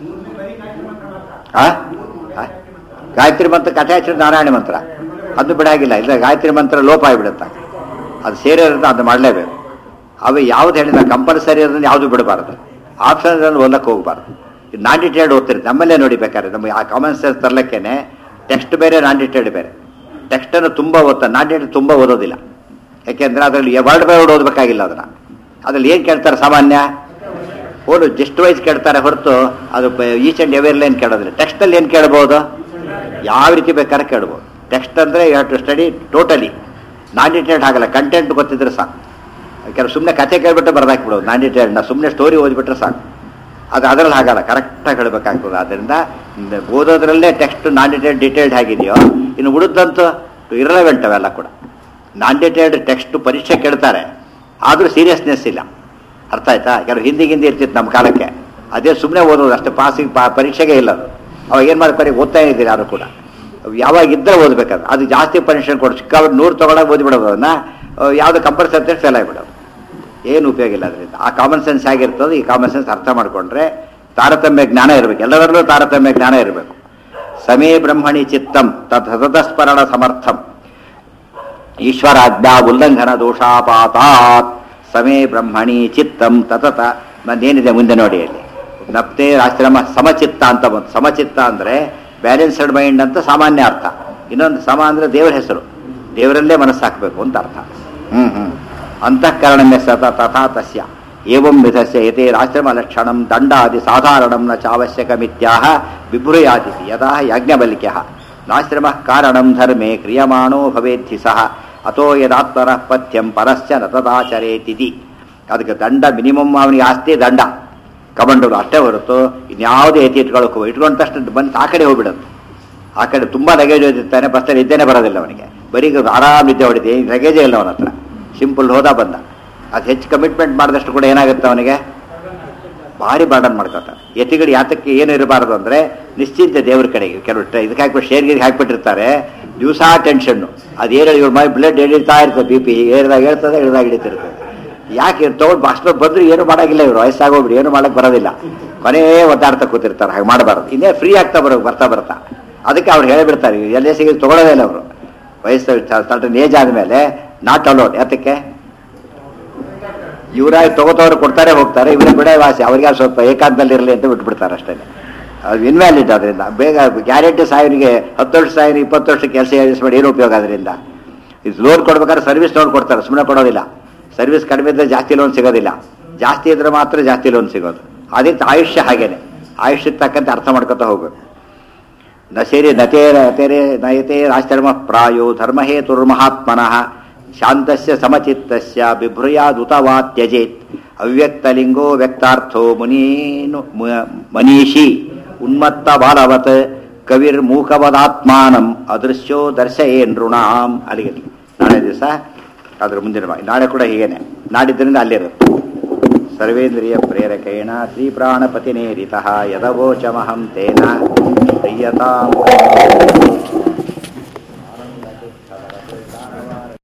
A: ಆ? ಆ? ಗಾಯತ್ರಿ ಮಂತ್ರಕ್ಕೆ ಅಟ್ಯಾಚ್ ನಾರಾಯಣ ಮಂತ್ರ ಅದು ಬಿಡಾಗಿಲ್ಲ ಇಲ್ಲ ಗಾಯತ್ರಿ ಮಂತ್ರ ಲೋಪ ಆಗಿಬಿಡುತ್ತೆ ಅದು ಸೇರಿರೋದು ಅದು ಮಾಡಲೇಬೇಕು ಅವು ಯಾವ್ದು ಹೇಳಿದ ಕಂಪಲ್ಸರಿ ಅದನ್ನು ಯಾವುದು ಬಿಡಬಾರ್ದು ಆಪ್ಷನ್ ಓದಕ್ಕೆ ಹೋಗಬಾರ್ದು ಇದು ನಾನ್ ಡಿಟೇಲ್ಡ್ ಓದ್ತಿರಿ ನಮ್ಮಲ್ಲೇ ನೋಡಿ ಬೇಕಾದ್ರೆ ನಮಗೆ ಆ ಕಾಮನ್ ಸೆನ್ಸ್ ತರ್ಲಿಕ್ಕೇನೆ ಟೆಕ್ಸ್ಟ್ ಬೇರೆ ನಾನ್ ಡಿಟೇಲ್ಡ್ ಬೇರೆ ಟೆಕ್ಸ್ಟನ್ನು ತುಂಬ ಓದ್ತಾರೆ ನಾನ್ ಡಿಟೇಲ್ಡ್ ತುಂಬ ಓದೋದಿಲ್ಲ ಯಾಕೆಂದ್ರೆ ಅದರಲ್ಲಿ ವರ್ಡ್ ಬೈ ವರ್ಡ್ ಓದಬೇಕಾಗಿಲ್ಲ ಅದನ್ನ ಅದ್ರಲ್ಲಿ ಏನು ಕೇಳ್ತಾರೆ ಸಾಮಾನ್ಯ ಓದು ಜಸ್ಟ್ ವೈಸ್ ಕೇಳ್ತಾರೆ ಹೊರತು ಅದು ಈಚ್ ಆ್ಯಂಡ್ ಎವರ್ ಲೈನ್ ಕೇಳೋದಿಲ್ಲ ಟೆಕ್ಸ್ಟಲ್ಲಿ ಏನು ಕೇಳ್ಬೋದು ಯಾವ ರೀತಿ ಬೇಕಾದ್ರೆ ಕೇಳ್ಬೋದು ಟೆಕ್ಸ್ಟ್ ಅಂದರೆ you have to study totally non detailed ಆಗಲ್ಲ ಕಂಟೆಂಟ್ ಗೊತ್ತಿದ್ರೆ ಸಾಕು ಕೆಲವು ಸುಮ್ಮನೆ ಕತೆ ಕೇಳ್ಬಿಟ್ಟು ಬರ್ದಾಕ್ಬಿಡೋದು ನಾನ್ ಡಿಟೇಲ್ಡ್ ನಾ ಸುಮ್ಮನೆ ಸ್ಟೋರಿ ಓದ್ಬಿಟ್ರೆ ಸಾಕು ಅದು ಅದರಲ್ಲಿ ಹಾಗಲ್ಲ ಕರೆಕ್ಟಾಗಿ ಹೇಳಬೇಕಾಗ್ತದೆ ಆದ್ದರಿಂದ ನ- ಓದೋದ್ರಲ್ಲೇ ಟೆಕ್ಸ್ಟ್ ನಾನ್ ಡಿಟೇಲ್ಡ್ ಡಿಟೇಲ್ಡ್ ಹೇಗಿದೆಯೋ ಇನ್ನು ಉಳಿದಂತೂ ಇರಲೆವೆಂಟ್ ಅವೆಲ್ಲ ಕೂಡ ನಾನ್ ಡಿಟೇಲ್ಡ್ ಟೆಕ್ಸ್ಟ್ ಪರೀಕ್ಷೆ ಕೇಳ್ತಾರೆ ಆದರೂ ಸೀರಿಯಸ್ನೆಸ್ ಇಲ್ಲ ಅರ್ಥ ಆಯ್ತಾ ಕೆಲವು ಹಿಂದಿ ಹಿಂದಿ ಇರ್ತಿತ್ತು ನಮ್ಮ ಕಾಲಕ್ಕೆ ಅದೇ ಸುಮ್ಮನೆ ಓದೋದು ಅಷ್ಟು ಪಾಸಿಗೆ ಪಾ ಪರೀಕ್ಷೆಗೆ ಇಲ್ಲ ಅದು ಅವಾಗ ಏನು ಮಾಡ್ತಾರೆ ಓದ್ತಾ ಇದ್ದೀರಿ ಯಾರು ಕೂಡ ಅವು ಯಾವಾಗ ಇದ್ದರೆ ಓದ್ಬೇಕಾದ್ರೆ ಅದು ಜಾಸ್ತಿ ಪರೀಕ್ಷೆ ಕೊಡು ಸಿಕ್ಕಾಬಿಟ್ಟು ನೂರು ತೊಗೊಳಗೆ ಓದಿಬಿಡೋದು ಅದನ್ನ ಯಾವುದು ಕಂಪಲ್ಸರಿ ಅಂತ ಫೇಲ್ ಆಗಿಬಿಡೋದು ಏನು ಉಪಯೋಗ ಇಲ್ಲ ಅದರಿಂದ ಆ ಕಾಮನ್ ಸೆನ್ಸ್ ಆಗಿರ್ತದೆ ಈ ಕಾಮನ್ ಸೆನ್ಸ್ ಅರ್ಥ ಮಾಡಿಕೊಂಡ್ರೆ ತಾರತಮ್ಯ ಜ್ಞಾನ ಇರಬೇಕು ಎಲ್ಲದರಲ್ಲೂ ತಾರತಮ್ಯ ಜ್ಞಾನ ಇರಬೇಕು ಸಮೇ ಬ್ರಹ್ಮಣಿ ಚಿತ್ತಂ ತತ್ ಸತತಸ್ಮರಣ ಸಮರ್ಥಂ ಈಶ್ವರಾಜ್ಞಾ ಉಲ್ಲಂಘನ ದೋಷಾಪಾತಾತ್ ಸಮೇ ಬ್ರಹ್ಮಣಿ ಚಿತ್ತಂ ತತತ ಏನಿದೆ ಮುಂದೆ ನೋಡಿ ಅಲ್ಲಿ ನಪ್ತೆ ಆಶ್ರಮ ಸಮಚಿತ್ತ ಅಂತ ಬಂತು ಸಮಚಿತ್ತ ಅಂದರೆ ಬ್ಯಾಲೆನ್ಸ್ಡ್ ಮೈಂಡ್ ಅಂತ ಸಾಮಾನ್ಯ ಅರ್ಥ ಇನ್ನೊಂದು ಸಮ ಅಂದರೆ ದೇವರ ಹೆಸರು ದೇವರಲ್ಲೇ ಮನಸ್ಸು ಹಾಕಬೇಕು ಅಂತ ಅರ್ಥ ಹ್ಮ್ ಹ್ಮ್ ಅಂತಃಕರಣಮ್ಯ ಸತ ತಥಾ ತಸ್ಯ ಏವಂ ವಿಧಸ್ಯ ಯಥೇರಾಶ್ರಮ ಲಕ್ಷಣಂ ದಂಡಾದಿ ಸಾಧಾರಣಂ ನ ಚಾವಶ್ಯಕಮಿತ್ಯಾಹ ವಿಭ್ರೂಯಾತಿ ಯದಾ ಯಾಜ್ಞವಲ್ಕ್ಯ ನಾಶ್ರಮ ಕಾರಣಂ ಧರ್ಮೇ ಕ್ರಿಯಮಾಣೋ ಭವೇದ್ಧಿ ಸಹ ಅಥೋ ಯದಾತ್ಮನ ಪಥ್ಯಂ ಪರಶ್ಚ ನ ತದಾಚರೇತಿದಿ ಅದಕ್ಕೆ ದಂಡ ಮಿನಿಮಮ್ ಅವನಿಗೆ ಆಸ್ತಿ ದಂಡ ಕಮಂಡರು ಅಷ್ಟೇ ಹೊರತು ಇನ್ಯಾವುದೇ ಎತ್ತಿ ಇಟ್ಕೊಳ್ಳೋಕೆ ಇಟ್ಕೊಂಡ ತಕ್ಷಣ ಬಂದು ಆ ಕಡೆ ಹೋಗ್ಬಿಡೋದು ಆ ಕಡೆ ತುಂಬ ಲಗೇಜ್ ಓದಿರ್ತಾನೆ ಬಸ್ಸಲ್ಲಿ ನಿದ್ದೆನೇ ಬರೋದಿಲ್ಲ ಅವನಿಗೆ ಬರೀ ಆರಾಮ್ ನಿದ್ದೆ ಹೊಡಿದೆ ಲಗೇಜೇ ಇಲ್ಲ ಅವನ ಹತ್ರ ಸಿಂಪಲ್ ಹೋದ ಬಂದ ಅದು ಹೆಚ್ಚು ಕಮಿಟ್ಮೆಂಟ್ ಮಾಡಿದಷ್ಟು ಕೂಡ ಏನಾಗುತ್ತೆ ಅವನಿಗೆ ಭಾರಿ ಬಾರ್ಡನ್ ಮಾಡ್ಕೊತಾನೆ ಎತ್ತಿಗಡಿ ಯಾತಕ್ಕೆ ಏನು ಇರಬಾರ್ದು ಅಂದರೆ ನಿಶ್ಚಿಂತೆ ದೇವ್ರ ಕಡೆಗೆ ಕೆಲವು ಟ- ಇದಕ್ಕೆ ಹಾಕ್ಬಿಟ್ಟು ಶೇರ್ಗಿಗೆ ಹಾಕ್ಬಿಟ್ಟಿರ್ತಾರೆ ದಿವಸ ಟೆನ್ಷನ್ನು ಅದೇನು ಇವ್ರ ಮೈ ಬ್ಲಡ್ ಎಳಿತಾ ಇರ್ತದೆ ಬಿ ಪಿ ಏರಿದಾಗ ಹೇಳ್ತದೆ ಇಳಿದಾಗ ಹಿಡಿತಿರ್ತದೆ ಯಾಕೆ ತೊಗೊಂಡು ಅಷ್ಟು ಬಂದರೂ ಏನು ಮಾಡೋಂಗಿಲ್ಲ ಇವರು ವಯಸ್ಸಾಗೋಗ್ಬಿಡಿ ಏನು ಮಾಡಕ್ಕೆ ಬರೋದಿಲ್ಲ ಕೊನೇ ಒದ್ದಾಡ್ತಾ ಕೂತಿರ್ತಾರೆ ಹಾಗೆ ಮಾಡಬಾರ್ದು ಇನ್ನೇ ಫ್ರೀ ಆಗ್ತಾ ಬರೋ ಬರ್ತಾ ಬರ್ತಾ ಅದಕ್ಕೆ ಅವ್ರು ಹೇಳಿಬಿಡ್ತಾರೆ ಎಲ್ಲೇ ಸಿಗಿ ತೊಗೊಳ್ಳೋದೇ ಇಲ್ಲ ಅವರು ವಯಸ್ಸು ಸರ್ಟನ್ ಏಜ್ ಆದಮೇಲೆ ನಾಟ್ ಅಲೋಡ್ ಯಾತಕ್ಕೆ ಇವರಾಗಿ ತಗೋತವ್ರು ಕೊಡ್ತಾರೆ ಹೋಗ್ತಾರೆ ಇವರೇ ಬಿಡ ವಾಸಿ ಅವ್ರಿಗೆ ಸ್ವಲ್ಪ ಏಕಾಂತದಲ್ಲಿ ಇರಲಿ ಅಂತ ಬಿಟ್ಬಿಡ್ತಾರೆ ಅಷ್ಟೇ ಅದು ಇನ್ವ್ಯಾಲಿಡ್ ಅದರಿಂದ ಬೇಗ ಗ್ಯಾರಂಟಿ ಸಾವಿರಿಗೆ ಹತ್ತು ವರ್ಷ ಸಾವಿರ ಇಪ್ಪತ್ತು ವರ್ಷ ಕೆಲಸ ಮಾಡಿ ಏನು ಉಪಯೋಗ ಅದರಿಂದ ಇದು ಲೋನ್ ಕೊಡ್ಬೇಕಾದ್ರೆ ಸರ್ವಿಸ್ ಲೋನ್ ಕೊಡ್ತಾರೆ ಸುಮ್ಮನೆ ಕೊಡೋದಿಲ್ಲ ಸರ್ವಿಸ್ ಕಡಿಮೆ ಇದ್ದರೆ ಜಾಸ್ತಿ ಲೋನ್ ಸಿಗೋದಿಲ್ಲ ಜಾಸ್ತಿ ಇದ್ರೆ ಮಾತ್ರ ಜಾಸ್ತಿ ಲೋನ್ ಸಿಗೋದು ಅದಕ್ಕೆ ಆಯುಷ್ಯ ಹಾಗೇನೆ ಆಯುಷ್ಯಕ್ಕೆ ತಕ್ಕಂತೆ ಅರ್ಥ ಮಾಡ್ಕೊತಾ ಹೋಗ್ಬೇಕು ನ ಸೇರಿ ನತೇರ ನತೇರೆ ನಯತೆ ಆಶ್ರಮ ಪ್ರಾಯೋ ಧರ್ಮಹೇತುರ್ಮಹಾತ್ಮನಃ ಶಾಂತಸ್ಯ ಸಮಚಿತ್ತಸ್ಯ ಬಿಭ್ರಯಾದುತವಾ ತ್ಯಜೇತ್ ಅವ್ಯಕ್ತಲಿಂಗೋ ವ್ಯಕ್ತಾರ್ಥೋ ಮುನೀನು ಮ- ಮನೀಷಿ ಉನ್ಮತ್ತ ಬಾಲವತ್ ಕವಿರ್ ಮೂಕವದಾತ್ಮಾನಂ ಅದೃಶ್ಯೋ ದರ್ಶಯೇ ನೃಣಾಂ ಅಲ್ಲಿಗೆ ನಾಳೆ ದಿವಸ ಅದ್ರ ಮುಂದಿನ ಭಾಗ. ನಾಳೆ ಕೂಡ ಹೀಗೇನೆ ನಾಡಿದ್ದರಿಂದ ಅಲ್ಲಿರುತ್ತೆ ಸರ್ವೇಂದ್ರಿಯ ಪ್ರೇರಕೇಣ ಶ್ರೀಪ್ರಾಣಪತಿನೇರಿತಃ ಯದವೋಚಮಹಂ ತೇನ ಪ್ರಿಯತಾಂ